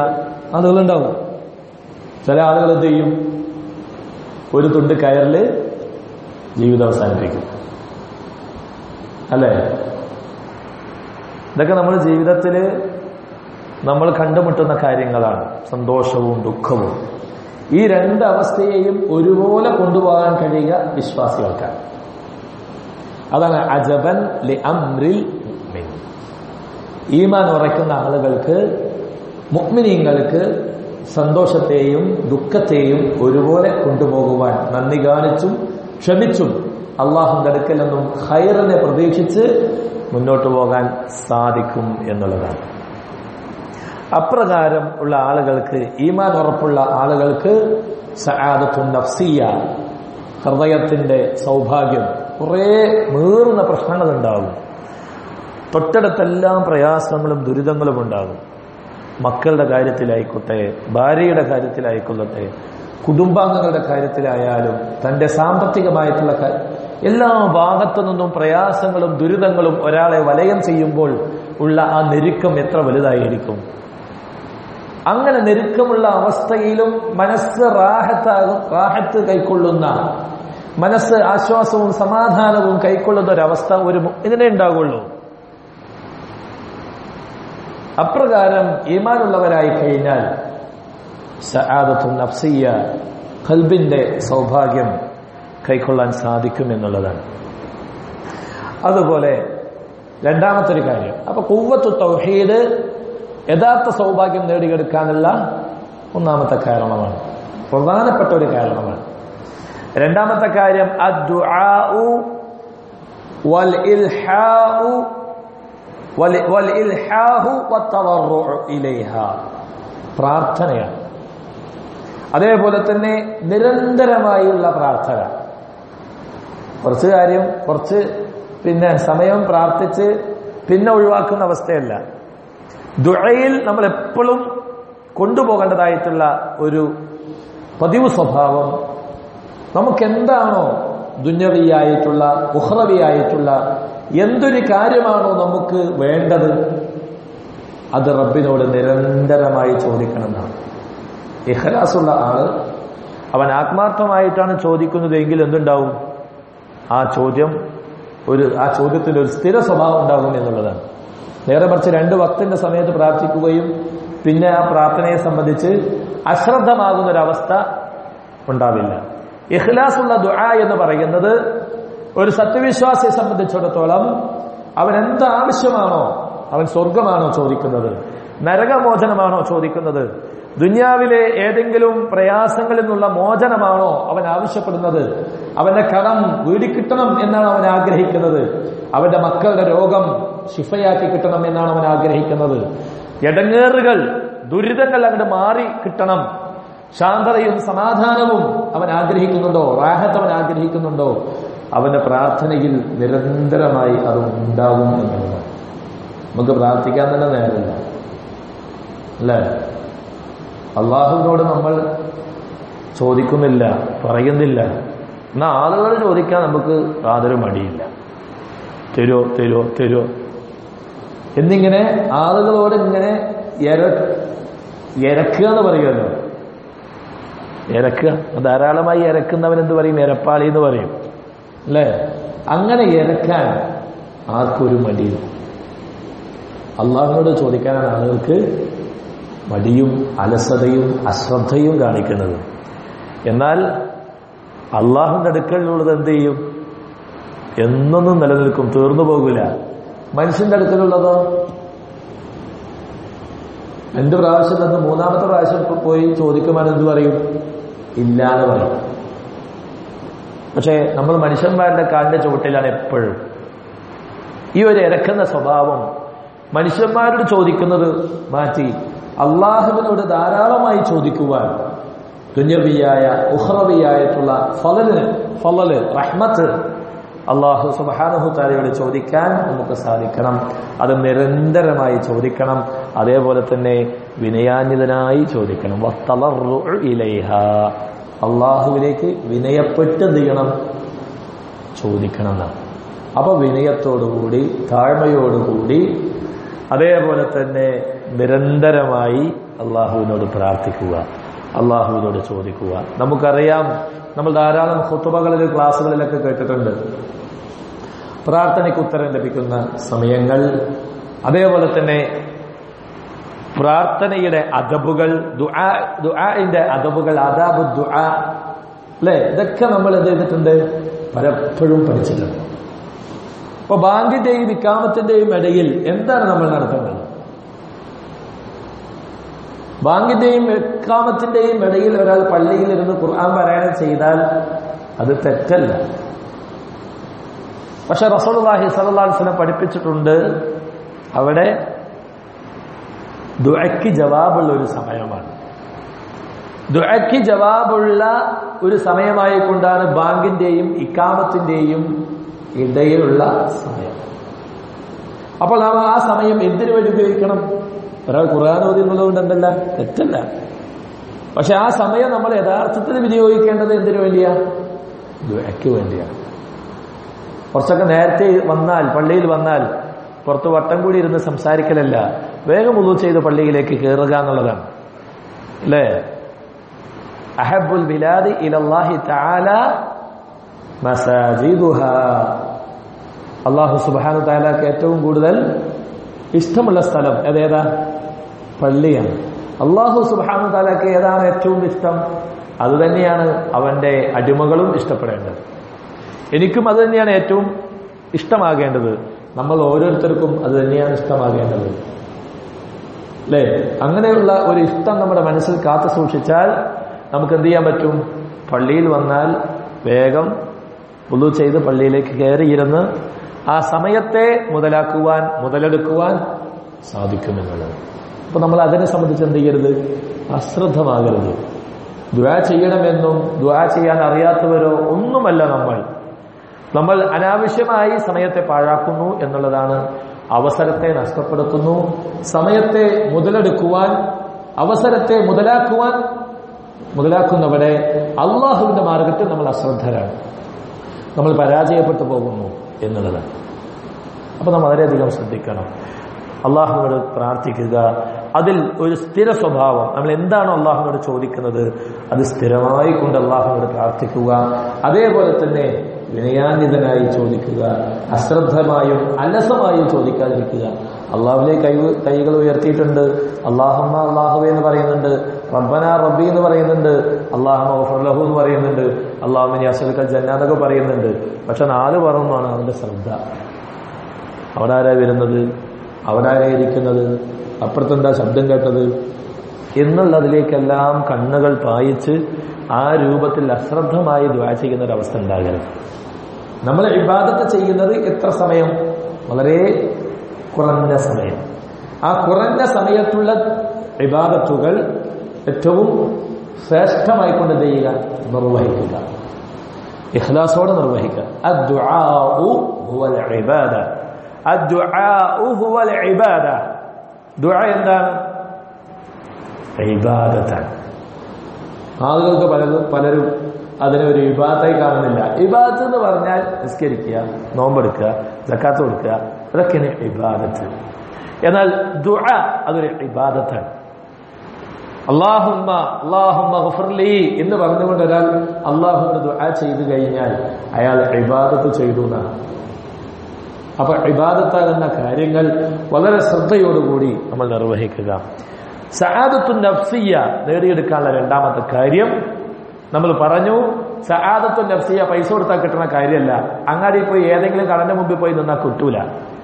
ആളുകളുണ്ടാവും ചില ആളുകൾ എന്ത് ചെയ്യും ഒരു തുണ്ട് കയറിൽ ജീവിതം അവസാനിപ്പിക്കും അല്ലേ ഇതൊക്കെ നമ്മൾ ജീവിതത്തിൽ നമ്മൾ കണ്ടുമുട്ടുന്ന കാര്യങ്ങളാണ് സന്തോഷവും ദുഃഖവും ഈ രണ്ട് അവസ്ഥയെയും ഒരുപോലെ കൊണ്ടുപോകാൻ കഴിയുക വിശ്വാസികൾക്കാണ് അതാണ് അജബൻ ലി അംറിൽ മുഅ്മിൻ ഈമാൻ ഉറയ്ക്കുന്ന ആളുകൾക്ക് മുഅ്മിനീങ്ങൾക്ക് സന്തോഷത്തെയും ദുഃഖത്തെയും ഒരുപോലെ കൊണ്ടുപോകുവാൻ നന്ദി കാണിച്ചും ക്ഷമിച്ചും അള്ളാഹുന്റെ അടുക്കൽ നിന്നും ഹൈറിനെ പ്രതീക്ഷിച്ച് മുന്നോട്ട് പോകാൻ സാധിക്കും എന്നുള്ളതാണ് അപ്രകാരം ഉള്ള ആളുകൾക്ക് ഈമാൻ ഉറപ്പുള്ള ആളുകൾക്ക് സആദത്തുൻ നഫ്സിയ ഹൃദയത്തിന്റെ സൗഭാഗ്യം കുറേ നീറുന്ന പ്രശ്നങ്ങൾ ഉണ്ടാകും തൊട്ടടുത്തെല്ലാം പ്രയാസങ്ങളും ദുരിതങ്ങളും ഉണ്ടാകും മക്കളുടെ കാര്യത്തിലായിക്കോട്ടെ ഭാര്യയുടെ കാര്യത്തിലായിക്കൊള്ളട്ടെ കുടുംബാംഗങ്ങളുടെ കാര്യത്തിലായാലും തന്റെ സാമ്പത്തികമായിട്ടുള്ള കാ- എല്ലാ ഭാഗത്തു നിന്നും പ്രയാസങ്ങളും ദുരിതങ്ങളും ഒരാളെ വലയം ചെയ്യുമ്പോൾ ഉള്ള ആ നെരുക്കം എത്ര വലുതായിരിക്കും അങ്ങനെ നെരുക്കമുള്ള അവസ്ഥയിലും മനസ്സ് റാഹത്താകും റാഹത്ത് കൈക്കൊള്ളുന്ന മനസ്സ് ആശ്വാസവും സമാധാനവും കൈക്കൊള്ളുന്ന ഒരവസ്ഥ ഒരു ഇതിനെ ഉണ്ടാകുള്ളൂ അപ്രകാരം ഈമാനുള്ളവരായി കഴിഞ്ഞാൽ സആദത്തു നഫ്സിയ കൽബിന്റെ സൗഭാഗ്യം കൈക്കൊള്ളാൻ സാധിക്കും എന്നുള്ളതാണ് അതുപോലെ രണ്ടാമത്തെ ഒരു കാര്യം അപ്പൊ കുവ്വത്തു തൗഹീദ് യഥാർത്ഥ സൗഭാഗ്യം നേടിയെടുക്കാനുള്ള ഒന്നാമത്തെ കാരണമാണ് പ്രധാനപ്പെട്ട ഒരു കാരണമാണ് രണ്ടാമത്തെ കാര്യം അദ്ദുആഉ വൽ ഇൽഹാഉ വൽ വൽ ഇൽഹാഹു വത്തവർറുഉ ഇലൈഹ പ്രാർത്ഥനയാണ് അതേപോലെ തന്നെ നിരന്തരമായുള്ള പ്രാർത്ഥന കുറച്ച് കാര്യം കുറച്ച് പിന്നെ സമയം പ്രാർത്ഥിച്ച് പിന്നെ ഒഴിവാക്കുന്ന അവസ്ഥയല്ല ദുഴയിൽ നമ്മൾ എപ്പോഴും കൊണ്ടുപോകേണ്ടതായിട്ടുള്ള ഒരു പതിവ് സ്വഭാവം നമുക്ക് എന്താണോ ദുഞ്ഞവിയായിട്ടുള്ള ഉഹ്റവിയായിട്ടുള്ള എന്തൊരു കാര്യമാണോ നമുക്ക് വേണ്ടത് അത് റബ്ബിനോട് നിരന്തരമായി ചോദിക്കണം എന്നാണ് ഇഖലാസുള്ള ആള് അവൻ ആത്മാർത്ഥമായിട്ടാണ് ചോദിക്കുന്നത് എങ്കിൽ എന്തുണ്ടാവും ആ ചോദ്യം ഒരു ആ ചോദ്യത്തിൽ ഒരു സ്ഥിര സ്വഭാവം ഉണ്ടാകും എന്നുള്ളതാണ് നേരെ മറിച്ച് രണ്ട് വക്തിന്റെ സമയത്ത് പ്രാർത്ഥിക്കുകയും പിന്നെ ആ പ്രാർത്ഥനയെ സംബന്ധിച്ച് അശ്രദ്ധമാകുന്ന ഒരവസ്ഥ ഉണ്ടാവില്ല ഇഖ്ലാസുള്ള ദുആ എന്ന് പറയുന്നത് ഒരു സത്യവിശ്വാസിയെ സംബന്ധിച്ചിടത്തോളം അവൻ എന്ത് ആവശ്യമാണോ അവൻ സ്വർഗമാണോ ചോദിക്കുന്നത് നരകമോചനമാണോ ചോദിക്കുന്നത് ദുന്യാവിലെ ഏതെങ്കിലും പ്രയാസങ്ങളിൽ നിന്നുള്ള മോചനമാണോ അവൻ ആവശ്യപ്പെടുന്നത് അവന്റെ കടം വീടിക്കിട്ടണം എന്നാണ് അവൻ ആഗ്രഹിക്കുന്നത് അവന്റെ മക്കളുടെ രോഗം ശിഫയാക്കി കിട്ടണം എന്നാണ് അവൻ ആഗ്രഹിക്കുന്നത് ഇടങ്ങേറുകൾ ദുരിതങ്ങൾ അങ്ങോട്ട് മാറി കിട്ടണം ശാന്തതയും സമാധാനവും അവൻ ആഗ്രഹിക്കുന്നുണ്ടോ റാഹത്ത് അവൻ ആഗ്രഹിക്കുന്നുണ്ടോ അവന്റെ പ്രാർത്ഥനയിൽ നിരന്തരമായി അത് ഉണ്ടാകും എന്നുള്ളതാണ് നമുക്ക് പ്രാർത്ഥിക്കാൻ തന്നെ നേരമില്ല അല്ലേ അള്ളാഹുവിനോട് നമ്മൾ ചോദിക്കുന്നില്ല പറയുന്നില്ല എന്നാൽ ആളുകൾ ചോദിക്കാൻ നമുക്ക് യാതൊരു മടിയില്ല തരുമോ തരുമോ തരുമോ എന്നിങ്ങനെ ആളുകളോട് ഇങ്ങനെ എര എരക്കുക എന്ന് പറയുമല്ലോ എരക്കുക ധാരാളമായി എരക്കുന്നവൻ എന്ത് പറയും എരപ്പാളി എന്ന് പറയും അല്ലേ അങ്ങനെ എരക്കാൻ ആർക്കൊരു മടിയും അള്ളാഹുവിനോട് ചോദിക്കാനാണ് ആളുകൾക്ക് മടിയും അലസതയും അശ്രദ്ധയും കാണിക്കുന്നത് എന്നാൽ അള്ളാഹുവിന്റെ അടുക്കലുള്ളത് എന്ത് ചെയ്യും എന്നൊന്നും നിലനിൽക്കും തീർന്നു പോകില്ല മനുഷ്യന്റെ അടുക്കലുള്ളതോ രണ്ട് പ്രാവശ്യം തന്ന് മൂന്നാമത്തെ പ്രാവശ്യം ഇപ്പൊ പോയി ചോദിക്കുമ്പോൾ എന്ത് പറയും ഇല്ല എന്ന് പറയും പക്ഷേ നമ്മൾ മനുഷ്യന്മാരുടെ കാലിന്റെ ചുവട്ടിലാണ് എപ്പോഴും ഈ ഒരു ഇറക്കുന്ന സ്വഭാവം മനുഷ്യന്മാരോട് ചോദിക്കുന്നത് മാറ്റി അള്ളാഹുവിനോട് ധാരാളമായി ചോദിക്കുവാൻ ദുഞ്ഞവിയായ ഉഹ്റവിയായിട്ടുള്ള ഫലന് ഫലല് റഹ്മത്ത് അള്ളാഹു സുബാനഹു താരയോട് ചോദിക്കാൻ നമുക്ക് സാധിക്കണം അത് നിരന്തരമായി ചോദിക്കണം അതേപോലെ തന്നെ വിനയാന്വിതനായി ചോദിക്കണം വത്തളർറു ഇലൈഹ അള്ളാഹുവിലേക്ക് വിനയപ്പെട്ട് എന്ത് ചെയ്യണം ചോദിക്കണം എന്നാണ് അപ്പൊ വിനയത്തോടുകൂടി താഴ്മയോടുകൂടി അതേപോലെ തന്നെ നിരന്തരമായി അള്ളാഹുവിനോട് പ്രാർത്ഥിക്കുക അള്ളാഹുവിനോട് ചോദിക്കുക നമുക്കറിയാം നമ്മൾ ധാരാളം ഹുത്തുബകളിൽ ക്ലാസ്സുകളിലൊക്കെ കേട്ടിട്ടുണ്ട് പ്രാർത്ഥനയ്ക്ക് ഉത്തരം ലഭിക്കുന്ന സമയങ്ങൾ അതേപോലെ തന്നെ പ്രാർത്ഥനയുടെ അദബുകൾ ദുആ ദുആന്റെ അദബുകൾ അദാബു ദുആ അല്ലെ ഇതൊക്കെ നമ്മൾ എന്ത് ചെയ്തിട്ടുണ്ട് പലപ്പോഴും പഠിച്ചിട്ടുണ്ട് അപ്പൊ ബാങ്കിന്റെയും ഇക്കാമത്തിന്റെയും ഇടയിൽ എന്താണ് നമ്മൾ നടത്തേണ്ടത് ബാങ്കിന്റെയും ഇക്കാമത്തിന്റെയും ഇടയിൽ ഒരാൾ പള്ളിയിൽ ഇരുന്ന് ഖുർആൻ പാരായണം ചെയ്താൽ അത് തെറ്റല്ല പക്ഷെ റസൂലുള്ളാഹി സ്വല്ലല്ലാഹു അലൈഹി വസല്ലം പഠിപ്പിച്ചിട്ടുണ്ട് അവിടെ ദുആക്ക് ജവാബുള്ള ഒരു സമയമാണ് ദുആക്ക് ജവാബുള്ള ഒരു സമയമായി കൊണ്ടാണ് ബാങ്കിന്റെയും ഇക്കാമത്തിന്റെയും ഇടയിലുള്ള സമയം അപ്പോൾ നാം ആ സമയം എന്തിനു വേണ്ടി ഉപയോഗിക്കണം ഒരാൾ ഖുർആൻ ഓതി എന്നുള്ളതുകൊണ്ട് എന്തല്ല തെറ്റല്ല പക്ഷെ ആ സമയം നമ്മൾ യഥാർത്ഥത്തിൽ വിനിയോഗിക്കേണ്ടത് എന്തിനു വേണ്ടിയാ ദുആക്ക് വേണ്ടിയാണ് കുറച്ചൊക്കെ നേരത്തെ വന്നാൽ പള്ളിയിൽ വന്നാൽ പുറത്ത് വട്ടം കൂടി ഇരുന്ന് സംസാരിക്കലല്ല വേഗം ഉള്ളു ചെയ്ത് പള്ളിയിലേക്ക് കയറുക എന്നുള്ളതാണ് അല്ലേ അഹബുൽ ബിലാദി ഇലല്ലാഹി തആല മസാജിദുഹ അള്ളാഹു സുബ്ഹാനഹു തആലക്ക് ഏറ്റവും കൂടുതൽ ഇഷ്ടമുള്ള സ്ഥലം അതേതാ പള്ളിയാണ് അള്ളാഹു സുബ്ഹാനഹു തആലക്ക് ഏതാണ് ഏറ്റവും ഇഷ്ടം അത് തന്നെയാണ് അവന്റെ അടിമകളും ഇഷ്ടപ്പെടേണ്ടത് എനിക്കും അത് തന്നെയാണ് ഏറ്റവും ഇഷ്ടമാകേണ്ടത് നമ്മൾ ഓരോരുത്തർക്കും അത് തന്നെയാണ് ഇഷ്ടമാകേണ്ടത് അല്ലേ അങ്ങനെയുള്ള ഒരു ഇഷ്ടം നമ്മുടെ മനസ്സിൽ കാത്തു സൂക്ഷിച്ചാൽ നമുക്ക് എന്ത് ചെയ്യാൻ പറ്റും പള്ളിയിൽ വന്നാൽ വേഗം ഉള്ളു ചെയ്ത് പള്ളിയിലേക്ക് കയറിയിരുന്ന് ആ സമയത്തെ മുതലാക്കുവാൻ മുതലെടുക്കുവാൻ സാധിക്കുമെന്നുള്ളത് അപ്പൊ നമ്മൾ അതിനെ സംബന്ധിച്ച് എന്ത് ചെയ്യരുത് അശ്രദ്ധമാകരുത് ദ്വാ ചെയ്യണമെന്നും ദ്വാ ചെയ്യാൻ അറിയാത്തവരോ ഒന്നുമല്ല നമ്മൾ നമ്മൾ അനാവശ്യമായി സമയത്തെ പാഴാക്കുന്നു എന്നുള്ളതാണ് അവസരത്തെ നഷ്ടപ്പെടുത്തുന്നു സമയത്തെ മുതലെടുക്കുവാൻ അവസരത്തെ മുതലാക്കുവാൻ മുതലാക്കുന്നവരെ അള്ളാഹുവിന്റെ മാർഗത്തിൽ നമ്മൾ അശ്രദ്ധരാണ് നമ്മൾ പരാജയപ്പെട്ടു പോകുന്നു എന്നുള്ളതാണ് അപ്പൊ നമ്മൾ വളരെയധികം ശ്രദ്ധിക്കണം അള്ളാഹുവിനോട് പ്രാർത്ഥിക്കുക അതിൽ ഒരു സ്ഥിര സ്വഭാവം നമ്മൾ എന്താണോ അള്ളാഹുവിനോട് ചോദിക്കുന്നത് അത് സ്ഥിരമായി കൊണ്ട് അള്ളാഹുവിനോട് പ്രാർത്ഥിക്കുക അതേപോലെ തന്നെ വിനയാന്വിതനായി ചോദിക്കുക അശ്രദ്ധമായും അലസമായും ചോദിക്കാതിരിക്കുക അള്ളാഹുവിലെ കൈ കൈകൾ ഉയർത്തിയിട്ടുണ്ട് അള്ളാഹമ്മ അള്ളാഹുവെ എന്ന് പറയുന്നുണ്ട് റബ്ബന റബ്ബി എന്ന് പറയുന്നുണ്ട് അള്ളാഹമ്മ ഗഫർലഹു എന്ന് പറയുന്നുണ്ട് അള്ളാഹുമിനി അസൽക്ക ജന്നാന്നൊക്കെ പറയുന്നുണ്ട് പക്ഷെ നാല് പറന്നാണ് അവന്റെ ശ്രദ്ധ അവിടെ ആരാ വരുന്നത് അവിടെ ആരാ ഇരിക്കുന്നത് അപ്പുറത്തെന്താ ശബ്ദം കേട്ടത് എന്നുള്ളതിലേക്കെല്ലാം കണ്ണുകൾ പായിച്ച് ആ രൂപത്തിൽ അശ്രദ്ധമായി ദ്വാ ചെയ്യുന്ന ഒരു അവസ്ഥ ഉണ്ടാകരുത് നമ്മൾ ഇബാദത്ത് ചെയ്യുന്നത് എത്ര സമയം വളരെ കുറഞ്ഞ സമയം ആ കുറഞ്ഞ സമയത്തുള്ള ഇബാദത്തുകൾ ഏറ്റവും ശ്രേഷ്ഠമായി കൊണ്ട് എന്ത് ചെയ്യുക നിർവഹിക്കുക ഇഖ്ലാസോടെ നിർവഹിക്കുക അദ്ദുആഉ ഹുവൽ ഇബാദ അദ്ദുആഉ ഹുവൽ ഇബാദ ദുആ എന്താണ് ഇബാദത്താണ് ആളുകൾക്ക് പലതും പലരും അതിനെ ഒരു ഇബാദത്തായി കാണുന്നില്ല ഇബാദത്ത് എന്ന് പറഞ്ഞാൽ നിസ്കരിക്കുക നോമ്പെടുക്കുക ജക്കാത്ത് കൊടുക്കുക അതൊക്കെയാണ് ഇബാദത്ത് എന്നാൽ ദുആ അതൊരു ഇബാദത്താണ് അള്ളാഹുമ്മ അള്ളാഹുമ്മ ഗഫർലി എന്ന് പറഞ്ഞുകൊണ്ട് ഒരാൾ അള്ളാഹുവിന് ദുആ ചെയ്തു കഴിഞ്ഞാൽ അയാൾ ഇബാദത്ത് ചെയ്തു എന്നാണ് അപ്പൊ ഇബാദത്താകുന്ന കാര്യങ്ങൾ വളരെ ശ്രദ്ധയോടുകൂടി നമ്മൾ നിർവഹിക്കുക സഹാദത്തു നഫ്സിയ നേടിയെടുക്കാനുള്ള രണ്ടാമത്തെ കാര്യം നമ്മൾ പറഞ്ഞു സഹാദത്തു നഫ്സിയ പൈസ കൊടുത്താൽ കിട്ടുന്ന കാര്യമല്ല അങ്ങാടി പോയി ഏതെങ്കിലും കടന്റെ മുമ്പിൽ പോയി നിന്നാൽ കിട്ടൂല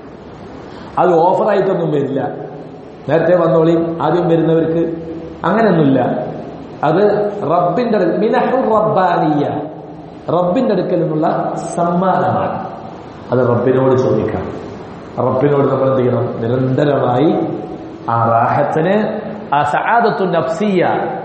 അത് ഓഫറായിട്ടൊന്നും വരില്ല നേരത്തെ വന്നോളി ആദ്യം വരുന്നവർക്ക് അങ്ങനെയൊന്നുമില്ല അത് റബ്ബിന്റെ അടുക്കൽ മിനഹു റബ്ബാനിയ റബ്ബിന്റെ അടുക്കൽ നിന്നുള്ള സമ്മാനമാണ് അത് റബ്ബിനോട് ചോദിക്കാം റബ്ബിനോട് നമ്മൾ എന്ത് ചെയ്യണം നിരന്തരമായി ആ റാഹത്തിന് ആ സഹാദത്തു നഫ്സിയ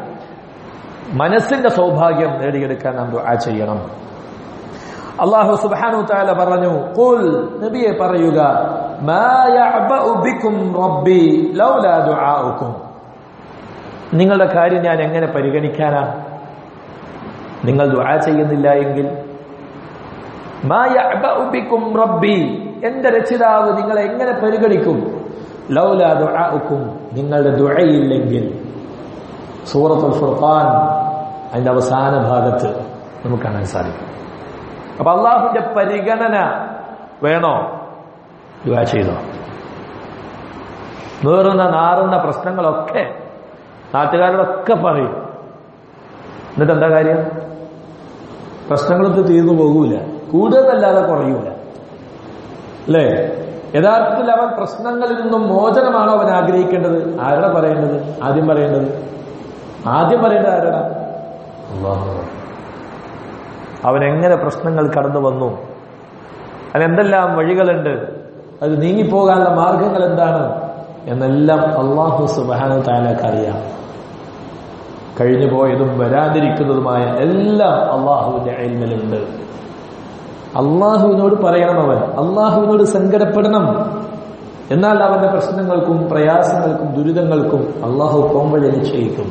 മനസ്സിന്റെ സൗഭാഗ്യം നേടിയെടുക്കാൻ നാം ദുആ ചെയ്യണം അള്ളാഹു സുബ്ഹാനഹു തആല പറഞ്ഞു ഖുൽ നബിയെ പറയുക മാ യഅബഉ ബിക്കും റബ്ബി ലൗലാ ദുആഉക്കും നിങ്ങളുടെ കാര്യം ഞാൻ എങ്ങനെ പരിഗണിക്കാനാ നിങ്ങൾ ദുആ ചെയ്യുന്നില്ല എങ്കിൽ മാ യഅബഉ ബിക്കും റബ്ബി എന്റെ രക്ഷിതാവ് നിങ്ങളെ എങ്ങനെ പരിഗണിക്കും ലൗലാ ദുആഉക്കും നിങ്ങളുടെ ദുആയില്ലെങ്കിൽ സൂറത്തുൽ ഫുർഖാൻ അതിന്റെ അവസാന ഭാഗത്ത് നമുക്ക് കാണാൻ സാധിക്കും അപ്പൊ അള്ളാഹുവിന്റെ പരിഗണന വേണോ ദുആ ചെയ്തോ നീറുന്ന നാറുന്ന പ്രശ്നങ്ങളൊക്കെ നാട്ടുകാരോടൊക്കെ പറയും എന്നിട്ട് എന്താ കാര്യം പ്രശ്നങ്ങളൊക്കെ തീർന്നു പോകൂല കൂടുതലല്ലാതെ കുറയൂല അല്ലേ യഥാർത്ഥത്തിൽ അവൻ പ്രശ്നങ്ങളിൽ നിന്നും മോചനമാണോ അവൻ ആഗ്രഹിക്കേണ്ടത് ആരുടെ പറയേണ്ടത് ആദ്യം പറയേണ്ടത് ആദ്യം പറയേണ്ടത് ആരാണ് അള്ളാഹു അവൻ എങ്ങനെ പ്രശ്നങ്ങൾ കടന്നു വന്നു അതിനെന്തെല്ലാം വഴികളുണ്ട് അത് നീങ്ങിപ്പോകാനുള്ള മാർഗങ്ങൾ എന്താണ് എന്നെല്ലാം അള്ളാഹു സുബാനു താലക്ക് അറിയാം കഴിഞ്ഞു പോയതും വരാതിരിക്കുന്നതുമായ എല്ലാം അള്ളാഹുവിന്റെ അയൽമലുണ്ട് അള്ളാഹുവിനോട് പറയണം അവൻ അള്ളാഹുവിനോട് സങ്കടപ്പെടണം എന്നാൽ അവന്റെ പ്രശ്നങ്ങൾക്കും പ്രയാസങ്ങൾക്കും ദുരിതങ്ങൾക്കും അള്ളാഹു പോംവഴി നിശ്ചയിക്കും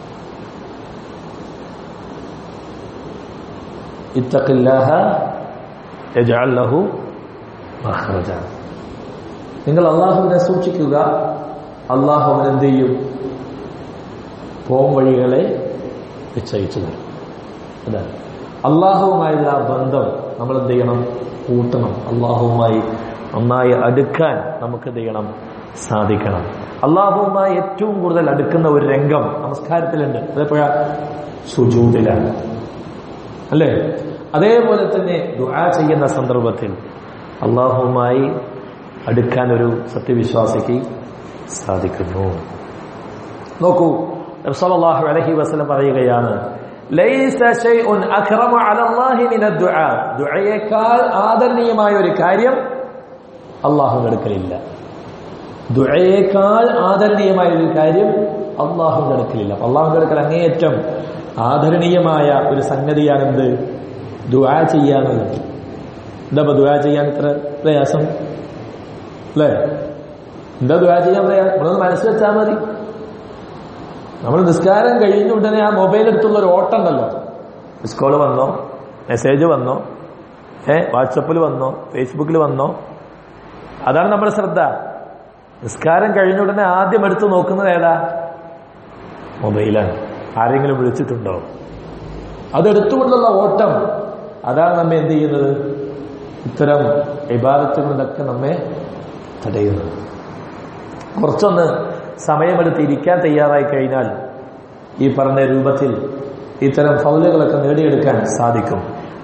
ഇത്തഖില്ലാഹ യജ്അൽ ലഹു മഖ്റജ നിങ്ങൾ അള്ളാഹുവിനെ സൂക്ഷിക്കുക അള്ളാഹു അവൻ എന്ത് ചെയ്യും പോം വഴികളെ നിശ്ചയിച്ചു തരും അതാണ് അള്ളാഹുവുമായുള്ള ആ ബന്ധം നമ്മൾ എന്ത് ചെയ്യണം കൂട്ടണം അള്ളാഹുവുമായി നന്നായി അടുക്കാൻ നമുക്ക് എന്ത് ചെയ്യണം സാധിക്കണം അള്ളാഹുവുമായി ഏറ്റവും കൂടുതൽ അടുക്കുന്ന ഒരു രംഗം നമസ്കാരത്തിലുണ്ട് അതെപ്പോഴാ സുജൂതിലാണ് അല്ലേ അതേപോലെ തന്നെ ദുആ ചെയ്യുന്ന സന്ദർഭത്തിൽ അള്ളാഹുവുമായി അടുക്കാൻ ഒരു സത്യവിശ്വാസിക്ക് സാധിക്കുന്നു നോക്കൂ സല്ലല്ലാഹു അലൈഹി വസല്ലം പറയുകയാണ് ലൈസ ശൈഉൻ അക്റമ അലല്ലാഹി മിന ദുആ ദുആയേക്കാൾ ആദരണീയമായ ഒരു കാര്യം അള്ളാഹുവിന്റെ അടുക്കലില്ല ദുആയേക്കാൾ ആദരണീയമായ ഒരു കാര്യം അള്ളാഹുവിന്റെ അടുക്കലില്ല അപ്പൊ അള്ളാഹുവിന്റെ അടുക്കൽ അങ്ങേയറ്റം ആദരണീയമായ ഒരു സംഗതിയാണെന്ത് ദുആ ചെയ്യാനുള്ളത് എന്താ ഇപ്പൊ ദുആ ചെയ്യാൻ ഇത്ര പ്രയാസം അല്ലേ എന്താ ദുആ ചെയ്യാൻ പറയാ നമ്മളൊന്ന് മനസ്സ് വെച്ചാൽ മതി നമ്മൾ നിസ്കാരം കഴിഞ്ഞ ഉടനെ ആ മൊബൈൽ എടുത്തുള്ള ഒരു ഓട്ടം ഉണ്ടല്ലോ മിസ് കോള് വന്നോ മെസ്സേജ് വന്നോ ഏ വാട്സപ്പിൽ വന്നോ ഫേസ്ബുക്കിൽ വന്നോ അതാണ് നമ്മുടെ ശ്രദ്ധ നിസ്കാരം കഴിഞ്ഞ ഉടനെ ആദ്യം എടുത്ത് നോക്കുന്നത് ഏതാ മൊബൈലാണ് ആരെങ്കിലും വിളിച്ചിട്ടുണ്ടോ അതെടുത്തുകൊണ്ടുള്ള ഓട്ടം അതാണ് നമ്മെ എന്ത് ചെയ്യുന്നത് ഇത്തരം വിവാദത്തുകളിലൊക്കെ നമ്മെ തടയുന്നത് കുറച്ചൊന്ന് സമയമെടുത്ത് ഇരിക്കാൻ തയ്യാറായി കഴിഞ്ഞാൽ ഈ പറഞ്ഞ രൂപത്തിൽ ഇത്തരം ഫൗലുകളൊക്കെ നേടിയെടുക്കാൻ സാധിക്കും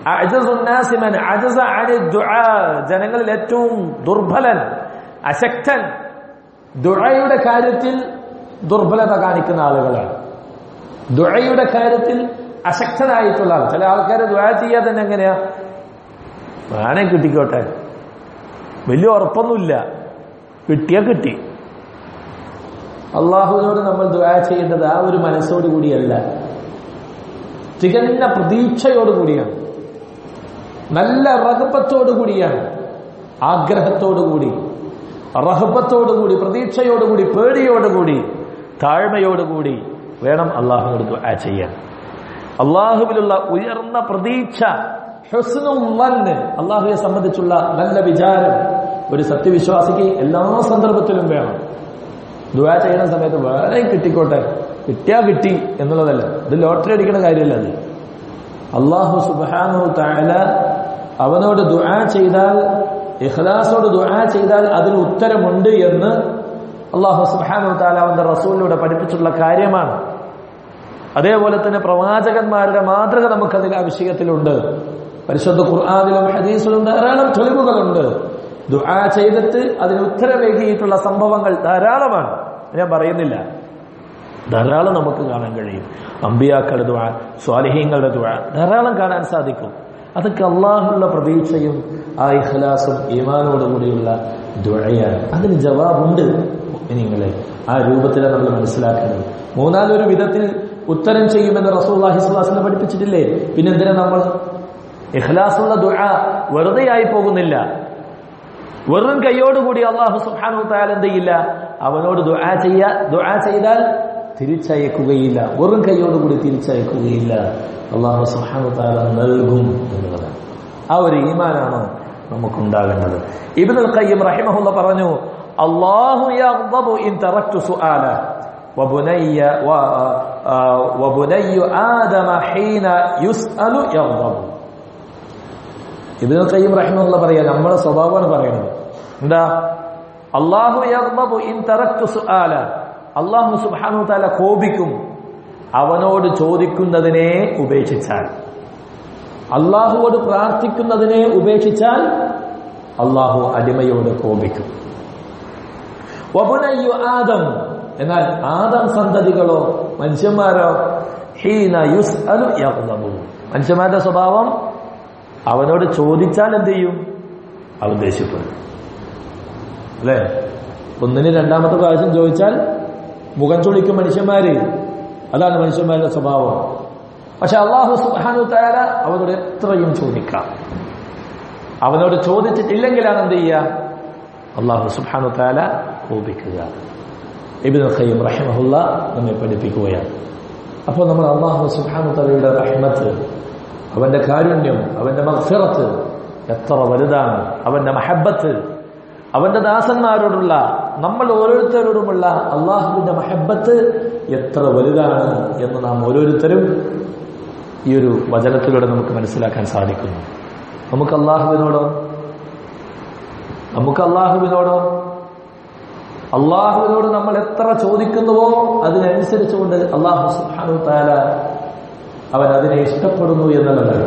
ജനങ്ങളിൽ ഏറ്റവും ദുർബലൻ അശക്തൻ ദുഴയുടെ കാര്യത്തിൽ ദുർബലത കാണിക്കുന്ന ആളുകളാണ് ദുഴയുടെ കാര്യത്തിൽ അശക്തനായിട്ടുള്ള ആൾ ചില ആൾക്കാർ ദുഴ ചെയ്യാതെ തന്നെ എങ്ങനെയാ വേണേ കിട്ടിക്കോട്ടെ വലിയ ഉറപ്പൊന്നുമില്ല കിട്ടിയാ കിട്ടി അള്ളാഹുവിനോട് നമ്മൾ ദുആ ചെയ്യേണ്ടത് ആ ഒരു മനസ്സോട് കൂടിയല്ല തികഞ്ഞ പ്രതീക്ഷയോട് കൂടിയാണ് നല്ല റഹബത്തോടു കൂടിയാണ് ആഗ്രഹത്തോടുകൂടി റഹബത്തോടുകൂടി പ്രതീക്ഷയോടുകൂടി പേടിയോടുകൂടി താഴ്മയോടുകൂടി വേണം അള്ളാഹുവിനോട് ദുആ ചെയ്യാൻ അള്ളാഹുവിലുള്ള ഉയർന്ന പ്രതീക്ഷ ഹുസ്നുവന്ന് അള്ളാഹുവിനെ സംബന്ധിച്ചുള്ള നല്ല വിചാരം ഒരു സത്യവിശ്വാസിക്ക് എല്ലാ സന്ദർഭത്തിലും വേണം ദുആ ചെയ്യുന്ന സമയത്ത് വേറെ കിട്ടിക്കോട്ടെ കിട്ടിയാ കിട്ടി എന്നുള്ളതല്ല ഇത് ലോട്ടറി അടിക്കുന്ന കാര്യമല്ല അത് അള്ളാഹു സുബാനു താല അവനോട് ദുആ ചെയ്താൽ ഇഖ്ലാസോട് ദുആ ചെയ്താൽ അതിന് ഉത്തരമുണ്ട് എന്ന് അള്ളാഹു സുബാനു താല അവന്റെ റസൂലിലൂടെ പഠിപ്പിച്ചുള്ള കാര്യമാണ് അതേപോലെ തന്നെ പ്രവാചകന്മാരുടെ മാതൃക നമുക്കതിൽ ആവശ്യത്തിലുണ്ട് പരിശുദ്ധ ഖുർആാനിലും ഹദീസിലും ധാരാളം തെളിവുകളുണ്ട് ദുആ ചെയ്തിട്ട് അതിന് ഉത്തരവേകിയിട്ടുള്ള സംഭവങ്ങൾ ധാരാളമാണ് ഞാൻ പറയുന്നില്ല ധാരാളം നമുക്ക് കാണാൻ കഴിയും അമ്പിയാക്കളുടെ ദുആ സ്വാലിഹീങ്ങളുടെ ദുആ ധാരാളം കാണാൻ സാധിക്കും അതൊക്കെ അള്ളാഹുള്ള പ്രതീക്ഷയും ആ ഇഖ്ലാസും ഈമാനോടുകൂടിയുള്ള ദുഴയാണ് അതിന് ജവാബുണ്ട് നിങ്ങളെ ആ രൂപത്തിലാണ് നമ്മൾ മനസ്സിലാക്കുന്നത് മൂന്നാലൊരു വിധത്തിൽ ഉത്തരം ചെയ്യുമെന്ന് റസൂല്ലാഹി സ്വലാസിനെ പഠിപ്പിച്ചിട്ടില്ലേ പിന്നെന്തിനാ നമ്മൾ ഇഖ്ലാസുള്ള ദുആ വെറുതെയായി പോകുന്നില്ല വെറും കൈയോടുകൂടി അള്ളാഹു സുബ്ഹാനഹു തആല എന്ത് ചെയ്യില്ല അവനോട് ദുആ ചെയ്യ ദുആ ചെയ്താൽ തിരിച്ചയക്കുകയില്ല വെറും കൈയോടുകൂടി തിരിച്ചയക്കുകയില്ല അള്ളാഹു സുബ്ഹാനഹു തആല നൽകും എന്നുള്ളതാണ് ആ ഒരു ഈമാനാണ് നമുക്കുണ്ടാകേണ്ടത് ഇബ്നുൽ ഖയ്യിം റഹിമഹുല്ല പറഞ്ഞു അല്ലാഹു യഗ്ദബു ഇൻ തറക്തു സുആല വബുനയ്യ ആ, വബുനയ്യു ആദമ ഹീന യുസ്അലു യഗ്ദബു ഇബ്നുൽ ഖയ്യിം റഹിമഹുള്ള പറയാ നമ്മുടെ സ്വഭാവമാണ് പറയുന്നത് എന്താ അല്ലാഹു യഗ്ദബു ഇൻ തറക്തു സുആല അല്ലാഹു സുബ്ഹാനഹു തആല കോപിക്കും അവനോട് ചോദിക്കുന്നതിനെ ഉപേക്ഷിച്ചാൽ അള്ളാഹുവോട് പ്രാർത്ഥിക്കുന്നതിനെ ഉപേക്ഷിച്ചാൽ അള്ളാഹു അടിമയോട് കോപിക്കും വബുനയ്യു ആദം എന്നാൽ ആദം സന്തതികളോ മനുഷ്യന്മാരോ ഹീന യുസ് അലു മനുഷ്യന്മാരുടെ സ്വഭാവം അവനോട് ചോദിച്ചാൽ എന്ത് ചെയ്യും അവൻ ദേഷ്യപ്പെടും അല്ലേ ഒന്നിന് രണ്ടാമത്തെ പ്രാവശ്യം ചോദിച്ചാൽ മുഖം ചൊളിക്കും മനുഷ്യന്മാര് അതാണ് മനുഷ്യന്മാരുടെ സ്വഭാവം പക്ഷെ അള്ളാഹു സുബാനു തയാല അവനോട് എത്രയും ചോദിക്കാം അവനോട് ചോദിച്ചിട്ടില്ലെങ്കിലാണ് എന്ത് ചെയ്യുക അള്ളാഹു സുബാനു താല കോപിക്കുക ഇബിൻ ഖയ്യം റഹിമഹുല്ല നമ്മെ പഠിപ്പിക്കുകയാണ് അപ്പോൾ നമ്മൾ അള്ളാഹു സുബാനു തലയുടെ റഹ്മത്ത് അവന്റെ കാരുണ്യം അവന്റെ മഗ്ഫിറത്ത് എത്ര വലുതാണ് അവന്റെ മഹബത്ത് അവന്റെ ദാസന്മാരോടുള്ള നമ്മൾ ഓരോരുത്തരോടുമുള്ള അള്ളാഹുവിന്റെ മഹബത്ത് എത്ര വലുതാണ് എന്ന് നാം ഓരോരുത്തരും ഈ ഒരു വചനത്തിലൂടെ നമുക്ക് മനസ്സിലാക്കാൻ സാധിക്കുന്നു നമുക്ക് അള്ളാഹുവിനോടോ നമുക്ക് അള്ളാഹുവിനോടോ അള്ളാഹുവിനോട് നമ്മൾ എത്ര ചോദിക്കുന്നുവോ അതിനനുസരിച്ചുകൊണ്ട് അള്ളാഹു സുബ്ഹാനഹു താല അവൻ അതിനെ ഇഷ്ടപ്പെടുന്നു എന്നുള്ളതാണ്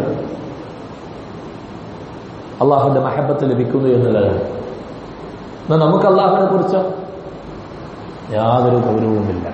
അള്ളാഹുവിന്റെ മഹബത്ത് ലഭിക്കുന്നു എന്നുള്ളതാണ് എന്നാൽ നമുക്ക് അള്ളാഹുവിനെ കുറിച്ചോ യാതൊരു ഗൗരവവുമില്ല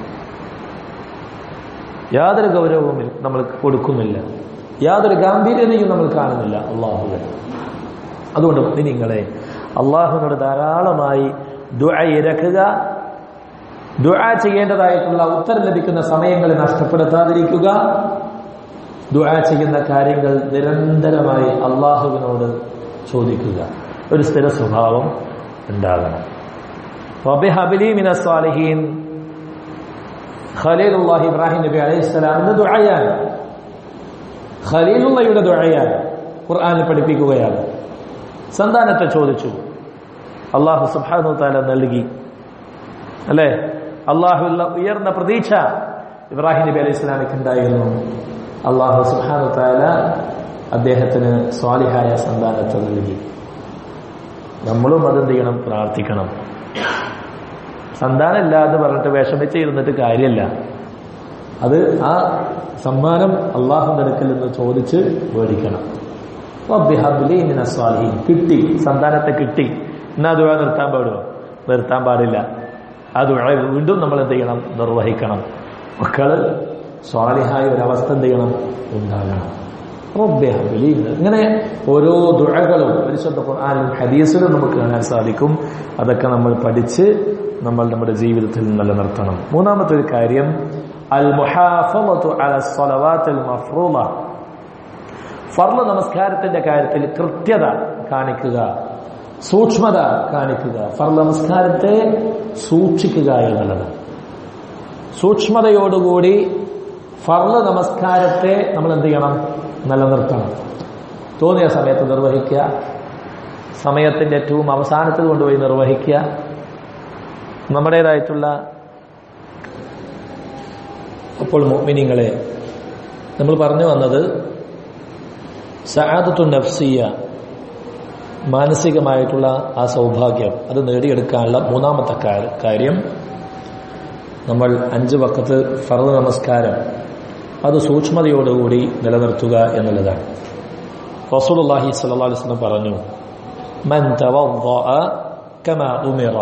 യാതൊരു ഗൗരവവും നമ്മൾ കൊടുക്കുന്നില്ല യാതൊരു ഗാംഭീര്യതയും നമ്മൾ കാണുന്നില്ല അള്ളാഹുവിന് അതുകൊണ്ട് നിങ്ങളെ അള്ളാഹുവിനോട് ധാരാളമായി ദുആ ഇരക്കുക ദുആ ചെയ്യേണ്ടതായിട്ടുള്ള ഉത്തരം ലഭിക്കുന്ന സമയങ്ങൾ നഷ്ടപ്പെടുത്താതിരിക്കുക ദുആ ചെയ്യുന്ന കാര്യങ്ങൾ നിരന്തരമായി അള്ളാഹുവിനോട് ചോദിക്കുക ഒരു സ്ഥിര സ്വഭാവം ഉണ്ടാകണം വബിഹബിലി മിന സ്വാലിഹീൻ ഖലീലുല്ലാഹി ഇബ്രാഹിം നബി അലൈഹി സ്വലാമിന്റെ ദുആയാണ് ഖലീലുള്ളയുടെ ദുആയാണ് ഖുർആനിൽ പഠിപ്പിക്കുകയാണ് സന്താനത്തെ ചോദിച്ചു അള്ളാഹു സുബ്ഹാനഹു തആല നൽകി അല്ലേ അള്ളാഹുള്ള ഉയർന്ന പ്രതീക്ഷ ഇബ്രാഹിം നബി അലൈഹി സ്വലാമിക്ക് ഉണ്ടായിരുന്നു അള്ളാഹു സുബ്ഹാനഹു തആല അദ്ദേഹത്തിന് സ്വാലിഹായ സന്താനത്തെ നൽകി നമ്മളും അതെന്ത് ചെയ്യണം പ്രാർത്ഥിക്കണം സന്താനമില്ല എന്ന് പറഞ്ഞിട്ട് വിഷമിച്ച് ഇരുന്നിട്ട് കാര്യമല്ല അത് ആ സമ്മാനം അള്ളാഹുന്റെ അടുക്കൽ നിന്ന് ചോദിച്ച് മേടിക്കണം സ്വാലിഹീൻ കിട്ടി സന്താനത്തെ കിട്ടി എന്നാ ദുഴ നിർത്താൻ പാടുമോ നിർത്താൻ പാടില്ല ആ ദുഴ വീണ്ടും നമ്മൾ എന്ത് ചെയ്യണം നിർവഹിക്കണം മക്കള് സ്വാലിഹായ ഒരവസ്ഥ എന്ത് ചെയ്യണം ഉണ്ടാകണം ഇങ്ങനെ ഓരോ ദുഴകളും പരിശുദ്ധ ഖുർആാനും ഹദീസിലും നമുക്ക് കാണാൻ സാധിക്കും അതൊക്കെ നമ്മൾ പഠിച്ച് നമ്മൾ നമ്മുടെ ജീവിതത്തിൽ നിലനിർത്തണം മൂന്നാമത്തെ ഒരു കാര്യം അൽ മുഹാഫമത്തു അല സ്വലവാത്തിൽ മഫ്റൂള ഫർള നമസ്കാരത്തിന്റെ കാര്യത്തിൽ കൃത്യത കാണിക്കുക സൂക്ഷ്മത കാണിക്കുക ഫർള നമസ്കാരത്തെ സൂക്ഷിക്കുക എന്നുള്ളത് സൂക്ഷ്മതയോടുകൂടി ഫർള നമസ്കാരത്തെ നമ്മൾ എന്ത് ചെയ്യണം നിലനിർത്തണം തോന്നിയ സമയത്ത് നിർവഹിക്കുക സമയത്തിന്റെ ഏറ്റവും അവസാനത്തിൽ കൊണ്ടുപോയി നിർവഹിക്കുക നമ്മുടേതായിട്ടുള്ള അപ്പോൾ മോമിനിങ്ങളെ നമ്മൾ പറഞ്ഞു വന്നത് സഹാദത്തു നഫ്സിയ മാനസികമായിട്ടുള്ള ആ സൗഭാഗ്യം അത് നേടിയെടുക്കാനുള്ള മൂന്നാമത്തെ കാര്യം നമ്മൾ അഞ്ച് വക്കത്ത് ഫർദ് നമസ്കാരം അത് സൂക്ഷ്മതയോടുകൂടി നിലനിർത്തുക എന്നുള്ളതാണ് റസൂലുള്ളാഹി സ്വല്ലല്ലാഹു അലൈഹി വസല്ലം പറഞ്ഞു മൻ തവദ്ദഅ കമാ ഉമിറ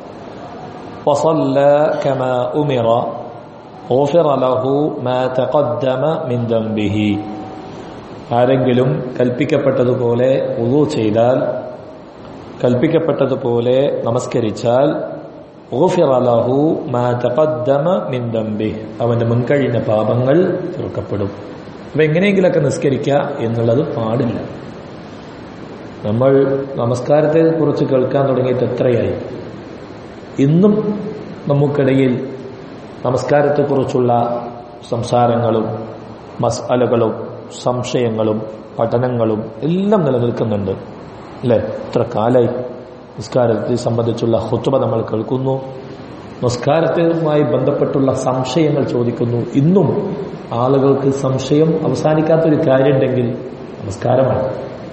وصلى كما أمر غفر له ما تقدم من ذنبه ആരെങ്കിലും കൽപ്പിക്കപ്പെട്ടതുപോലെ ഉളു ചെയ്താൽ കൽപ്പിക്കപ്പെട്ടതുപോലെ നമസ്കരിച്ചാൽ ഊഫിറലഹു മാ തഖദ്ദമ മിൻ ദംബിഹ് അവന്റെ മുൻകഴിഞ്ഞ പാപങ്ങൾ തീർക്കപ്പെടും അപ്പൊ എങ്ങനെയെങ്കിലൊക്കെ നിസ്കരിക്കുക എന്നുള്ളത് പാടില്ല നമ്മൾ നമസ്കാരത്തെ കുറിച്ച് കേൾക്കാൻ തുടങ്ങിയിട്ട് എത്രയായി ഇന്നും നമുക്കിടയിൽ നമസ്കാരത്തെക്കുറിച്ചുള്ള സംസാരങ്ങളും മസാലകളും സംശയങ്ങളും പഠനങ്ങളും എല്ലാം നിലനിൽക്കുന്നുണ്ട് അല്ലേ എത്ര കാലായി നിസ്കാരത്തെ സംബന്ധിച്ചുള്ള ഹുത്തുബ നമ്മൾ കേൾക്കുന്നു നമസ്കാരത്തുമായി ബന്ധപ്പെട്ടുള്ള സംശയങ്ങൾ ചോദിക്കുന്നു ഇന്നും ആളുകൾക്ക് സംശയം അവസാനിക്കാത്തൊരു കാര്യമുണ്ടെങ്കിൽ നമസ്കാരമാണ്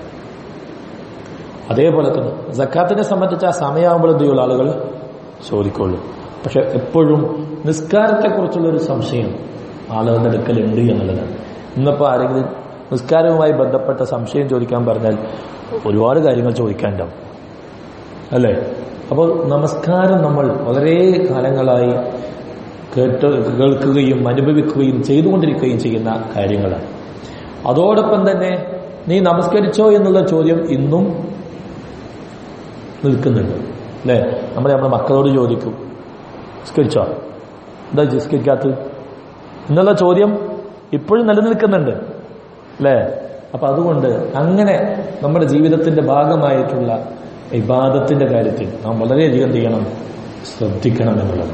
അതേപോലെ തന്നെ ജക്കാത്തിനെ സംബന്ധിച്ച് ആ സമയമാകുമ്പോൾ എന്ത് ചെയ്യുള്ളൂ ആളുകൾ ചോദിക്കുള്ളൂ പക്ഷെ എപ്പോഴും നിസ്കാരത്തെക്കുറിച്ചുള്ള ഒരു സംശയം ആളുകളുടെ അടുക്കലുണ്ട് എന്നുള്ളതാണ് ഇന്നിപ്പോൾ ആരെങ്കിലും നിസ്കാരവുമായി ബന്ധപ്പെട്ട സംശയം ചോദിക്കാൻ പറഞ്ഞാൽ ഒരുപാട് കാര്യങ്ങൾ ചോദിക്കാനുണ്ടാവും അല്ലേ അപ്പോൾ നമസ്കാരം നമ്മൾ വളരെ കാലങ്ങളായി കേട്ട് കേൾക്കുകയും അനുഭവിക്കുകയും ചെയ്തുകൊണ്ടിരിക്കുകയും ചെയ്യുന്ന കാര്യങ്ങളാണ് അതോടൊപ്പം തന്നെ നീ നമസ്കരിച്ചോ എന്നുള്ള ചോദ്യം ഇന്നും നിൽക്കുന്നുണ്ട് അല്ലേ നമ്മൾ നമ്മുടെ മക്കളോട് ചോദിക്കും നിസ്കരിച്ചോ എന്താ നിസ്കരിക്കാത്തത് എന്നുള്ള ചോദ്യം ഇപ്പോഴും നിലനിൽക്കുന്നുണ്ട് അല്ലേ അപ്പൊ അതുകൊണ്ട് അങ്ങനെ നമ്മുടെ ജീവിതത്തിന്റെ ഭാഗമായിട്ടുള്ള ഇബാദത്തിന്റെ കാര്യത്തിൽ നാം വളരെയധികം എന്ത് ചെയ്യണം ശ്രദ്ധിക്കണം എന്നുള്ളത്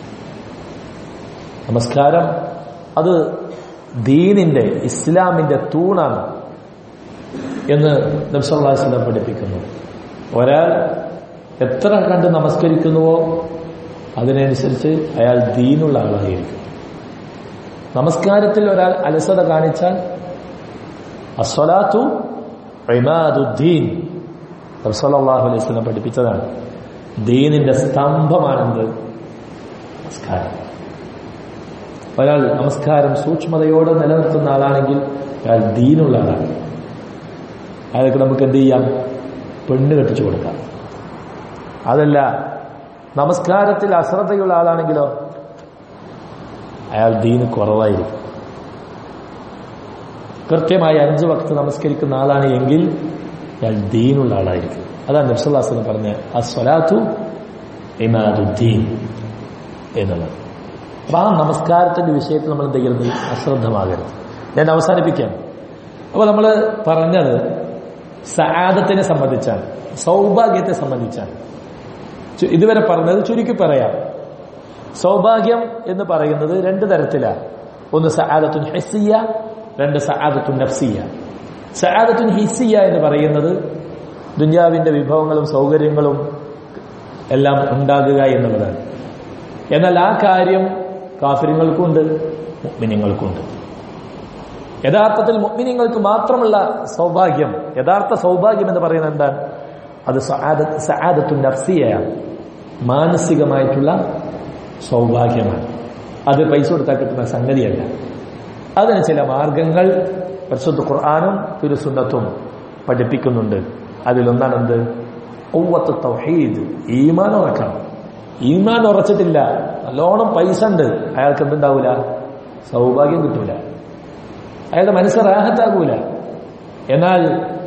നമസ്കാരം അത് ദീനിന്റെ ഇസ്ലാമിന്റെ തൂണാണ് എന്ന് നബ്സല്ലാസ്ലം പഠിപ്പിക്കുന്നു ഒരാൾ എത്ര കണ്ട് നമസ്കരിക്കുന്നുവോ അതിനനുസരിച്ച് അയാൾ ദീനുള്ള ആളായിരിക്കും നമസ്കാരത്തിൽ ഒരാൾ അലസത കാണിച്ചാൽ അസ്വലാത്തു ഇമാദുദ്ദീൻ റസൂലുള്ളാഹി അലൈഹി വസല്ലം പഠിപ്പിച്ചതാണ് ദീനിന്റെ സ്തംഭമാണെന്ത് നമസ്കാരം ഒരാൾ നമസ്കാരം സൂക്ഷ്മതയോടെ നിലനിർത്തുന്ന ആളാണെങ്കിൽ അയാൾ ദീനുള്ള ആളാണ് അയാൾക്ക് നമുക്ക് എന്ത് ചെയ്യാം പെണ്ണ് കെട്ടിച്ചു കൊടുക്കാം അതല്ല നമസ്കാരത്തിൽ അശ്രദ്ധയുള്ള ആളാണെങ്കിലോ അയാൾ ദീന് കുറവായിരിക്കും കൃത്യമായി അഞ്ച് വക്ത് നമസ്കരിക്കുന്ന ആളാണ് എങ്കിൽ അയാൾ ദീനുള്ള ആളായിരിക്കും അതാണ് നബ്സല്ലാസ്ലം പറഞ്ഞ അസ്വലാത്തു ഇമാദുദ്ദീൻ എന്നുള്ളത് അപ്പൊ ആ നമസ്കാരത്തിന്റെ വിഷയത്തിൽ നമ്മൾ എന്ത് ചെയ്യരുത് അശ്രദ്ധമാകരുത് ഞാൻ അവസാനിപ്പിക്കാം അപ്പൊ നമ്മൾ പറഞ്ഞത് സആദത്തിനെ സംബന്ധിച്ചാണ് സൗഭാഗ്യത്തെ സംബന്ധിച്ചാണ് ചു- ഇതുവരെ പറഞ്ഞത് ചുരുക്കി പറയാം സൗഭാഗ്യം എന്ന് പറയുന്നത് രണ്ട് തരത്തിലാണ് ഒന്ന് സആദത്തുൻ ഹിസിയ രണ്ട് സആദത്തുൻ നഫ്സിയ സആദത്തുൻ ഹിസിയ എന്ന് പറയുന്നത് ദുന്യാവിന്റെ വിഭവങ്ങളും സൗകര്യങ്ങളും എല്ലാം ഉണ്ടാകുക എന്നുള്ളതാണ് എന്നാൽ ആ കാര്യം കാഫര്യങ്ങൾക്കുണ്ട് മുഅ്മിനീങ്ങൾക്കുണ്ട് യഥാർത്ഥത്തിൽ മുഅ്മിനീങ്ങൾക്ക് മാത്രമുള്ള സൗഭാഗ്യം യഥാർത്ഥ സൗഭാഗ്യം എന്ന് പറയുന്നത് എന്താണ് അത് സആദത്ത് സആദത്തു നഫ്സിയയാണ് മാനസികമായിട്ടുള്ള സൗഭാഗ്യമാണ് അത് പൈസ കൊടുത്താൽ കിട്ടുന്ന സംഗതിയല്ല അതിന് ചില മാർഗങ്ങൾ പരിശുദ്ധ ഖുർആാനും തിരുസുന്നത്തും പഠിപ്പിക്കുന്നുണ്ട് അതിലൊന്നാണ് എന്ത് ഔവത്ത് തൗഹീദ് ഈമാൻ ഉറക്കണം ഈമാൻ ഉറച്ചിട്ടില്ല നല്ലോണം പൈസ ഉണ്ട് അയാൾക്ക് എന്തുണ്ടാവൂല സൗഭാഗ്യം കിട്ടൂല അയാളുടെ മനസ്സ് റാഹത്താകൂല എന്നാൽ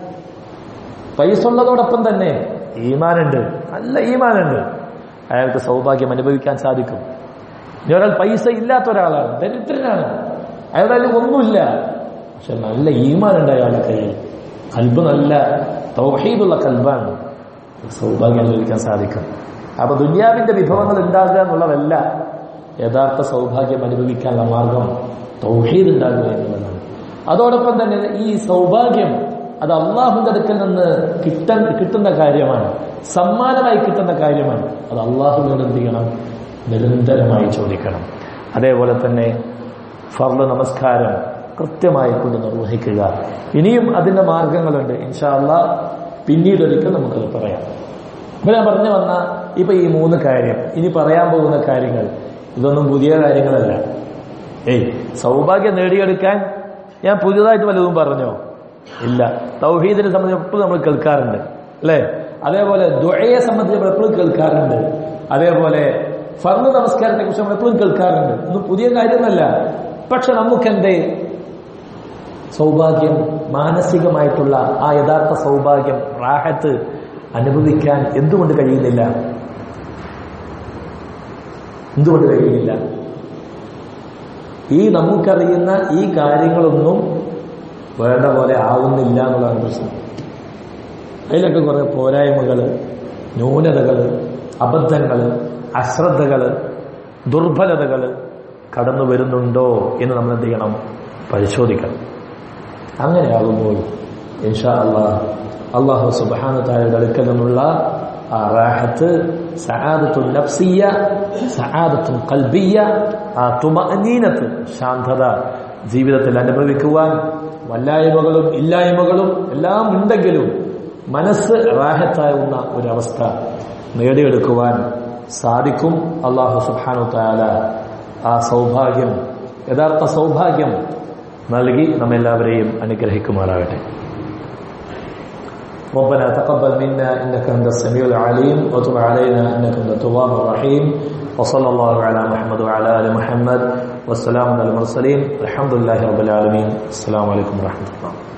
പൈസ ഉള്ളതോടൊപ്പം തന്നെ ഈമാനുണ്ട് നല്ല ഈമാനുണ്ട് അയാൾക്ക് സൗഭാഗ്യം അനുഭവിക്കാൻ സാധിക്കും ഇനി ഒരാൾ പൈസ ഇല്ലാത്ത ഒരാളാണ് ദരിദ്രനാണ് അയാളുടെ കയ്യിൽ ഒന്നുമില്ല പക്ഷെ നല്ല ഈമാനുണ്ട് അയാളുടെ കയ്യിൽ കൽബ് നല്ല തൗഹീദുള്ള കൽബാണ് സൗഭാഗ്യം അനുഭവിക്കാൻ സാധിക്കും അപ്പൊ ദുന്യാവിന്റെ വിഭവങ്ങൾ ഉണ്ടാകുക എന്നുള്ളതല്ല യഥാർത്ഥ സൗഭാഗ്യം അനുഭവിക്കാനുള്ള മാർഗം തൗഹീദ് ഉണ്ടാകുക എന്നുള്ളതാണ് അതോടൊപ്പം തന്നെ ഈ സൗഭാഗ്യം അത് അള്ളാഹുന്റെ അടുക്കൽ നിന്ന് കിട്ടാൻ കിട്ടുന്ന കാര്യമാണ് സമ്മാനമായി കിട്ടുന്ന കാര്യമാണ് അത് അള്ളാഹുവിനോട് എന്ത് ചെയ്യണം നിരന്തരമായി ചോദിക്കണം അതേപോലെ തന്നെ ഫർള് നമസ്കാരം കൃത്യമായി കൊണ്ട് നിർവഹിക്കുക ഇനിയും അതിന്റെ മാർഗങ്ങളുണ്ട് ഇൻഷാ അള്ളാ പിന്നീട് ഒരിക്കൽ നമുക്കത് പറയാം ഇപ്പൊ ഞാൻ പറഞ്ഞു വന്ന ഇപ്പൊ ഈ മൂന്ന് കാര്യം ഇനി പറയാൻ പോകുന്ന കാര്യങ്ങൾ ഇതൊന്നും പുതിയ കാര്യങ്ങളല്ല ഏയ് സൗഭാഗ്യം നേടിയെടുക്കാൻ ഞാൻ പുതിയതായിട്ട് വല്ലതും പറഞ്ഞോ ഇല്ല തൗഹീദിനെ സംബന്ധിച്ച് എപ്പോഴും നമ്മൾ കേൾക്കാറുണ്ട് അല്ലേ അതേപോലെ ദുഴയെ സംബന്ധിച്ച് നമ്മൾ എപ്പോഴും കേൾക്കാറുണ്ട് അതേപോലെ ഫർദ് നമസ്കാരത്തെ കുറിച്ച് നമ്മൾ എപ്പോഴും കേൾക്കാറുണ്ട് ഒന്നും പുതിയ കാര്യമല്ല പക്ഷെ നമുക്കെന്തേ സൗഭാഗ്യം മാനസികമായിട്ടുള്ള ആ യഥാർത്ഥ സൗഭാഗ്യം റാഹത്ത് അനുഭവിക്കാൻ എന്തുകൊണ്ട് കഴിയുന്നില്ല എന്തുകൊണ്ട് കഴിയുന്നില്ല ഈ നമുക്കറിയുന്ന ഈ കാര്യങ്ങളൊന്നും വേണ്ട പോലെ ആവുന്നില്ല എന്നുള്ളതാണ് പ്രശ്നം അതിലൊക്കെ കുറെ പോരായ്മകൾ ന്യൂനതകൾ അബദ്ധങ്ങൾ അശ്രദ്ധകൾ ദുർബലതകൾ കടന്നു വരുന്നുണ്ടോ എന്ന് നമ്മൾ എന്ത് ചെയ്യണം പരിശോധിക്കണം അങ്ങനെയാകുമ്പോൾ ഇൻഷാ അള്ളാഹ് അള്ളാഹു സുബാന താഴെ അടുക്കൽ നിന്നുള്ള ആ റാഹത്ത് സആദത്തു നഫ്സിയ സആദത്തു ഖൽബിയ ആ തുമഅനീനത്ത് ശാന്തത ജീവിതത്തിൽ അനുഭവിക്കുവാൻ വല്ലായ്മകളും ഇല്ലായ്മകളും എല്ലാം ഉണ്ടെങ്കിലും മനസ്സ് റാഹത്താവുന്ന ഒരവസ്ഥ നേടിയെടുക്കുവാൻ സാധിക്കും അള്ളാഹു സുബ്ഹാനഹു തആല ആ സൗഭാഗ്യം യഥാർത്ഥ സൗഭാഗ്യം നൽകി നമ്മെല്ലാവരെയും അനുഗ്രഹിക്കുമാറാകട്ടെ ربنا تقبل منا انك انت السميع العليم وتب علينا انك انت التواب الرحيم وصلى الله على محمد وعلى ال محمد والسلام على المرسلين الحمد لله رب العالمين السلام عليكم ورحمه الله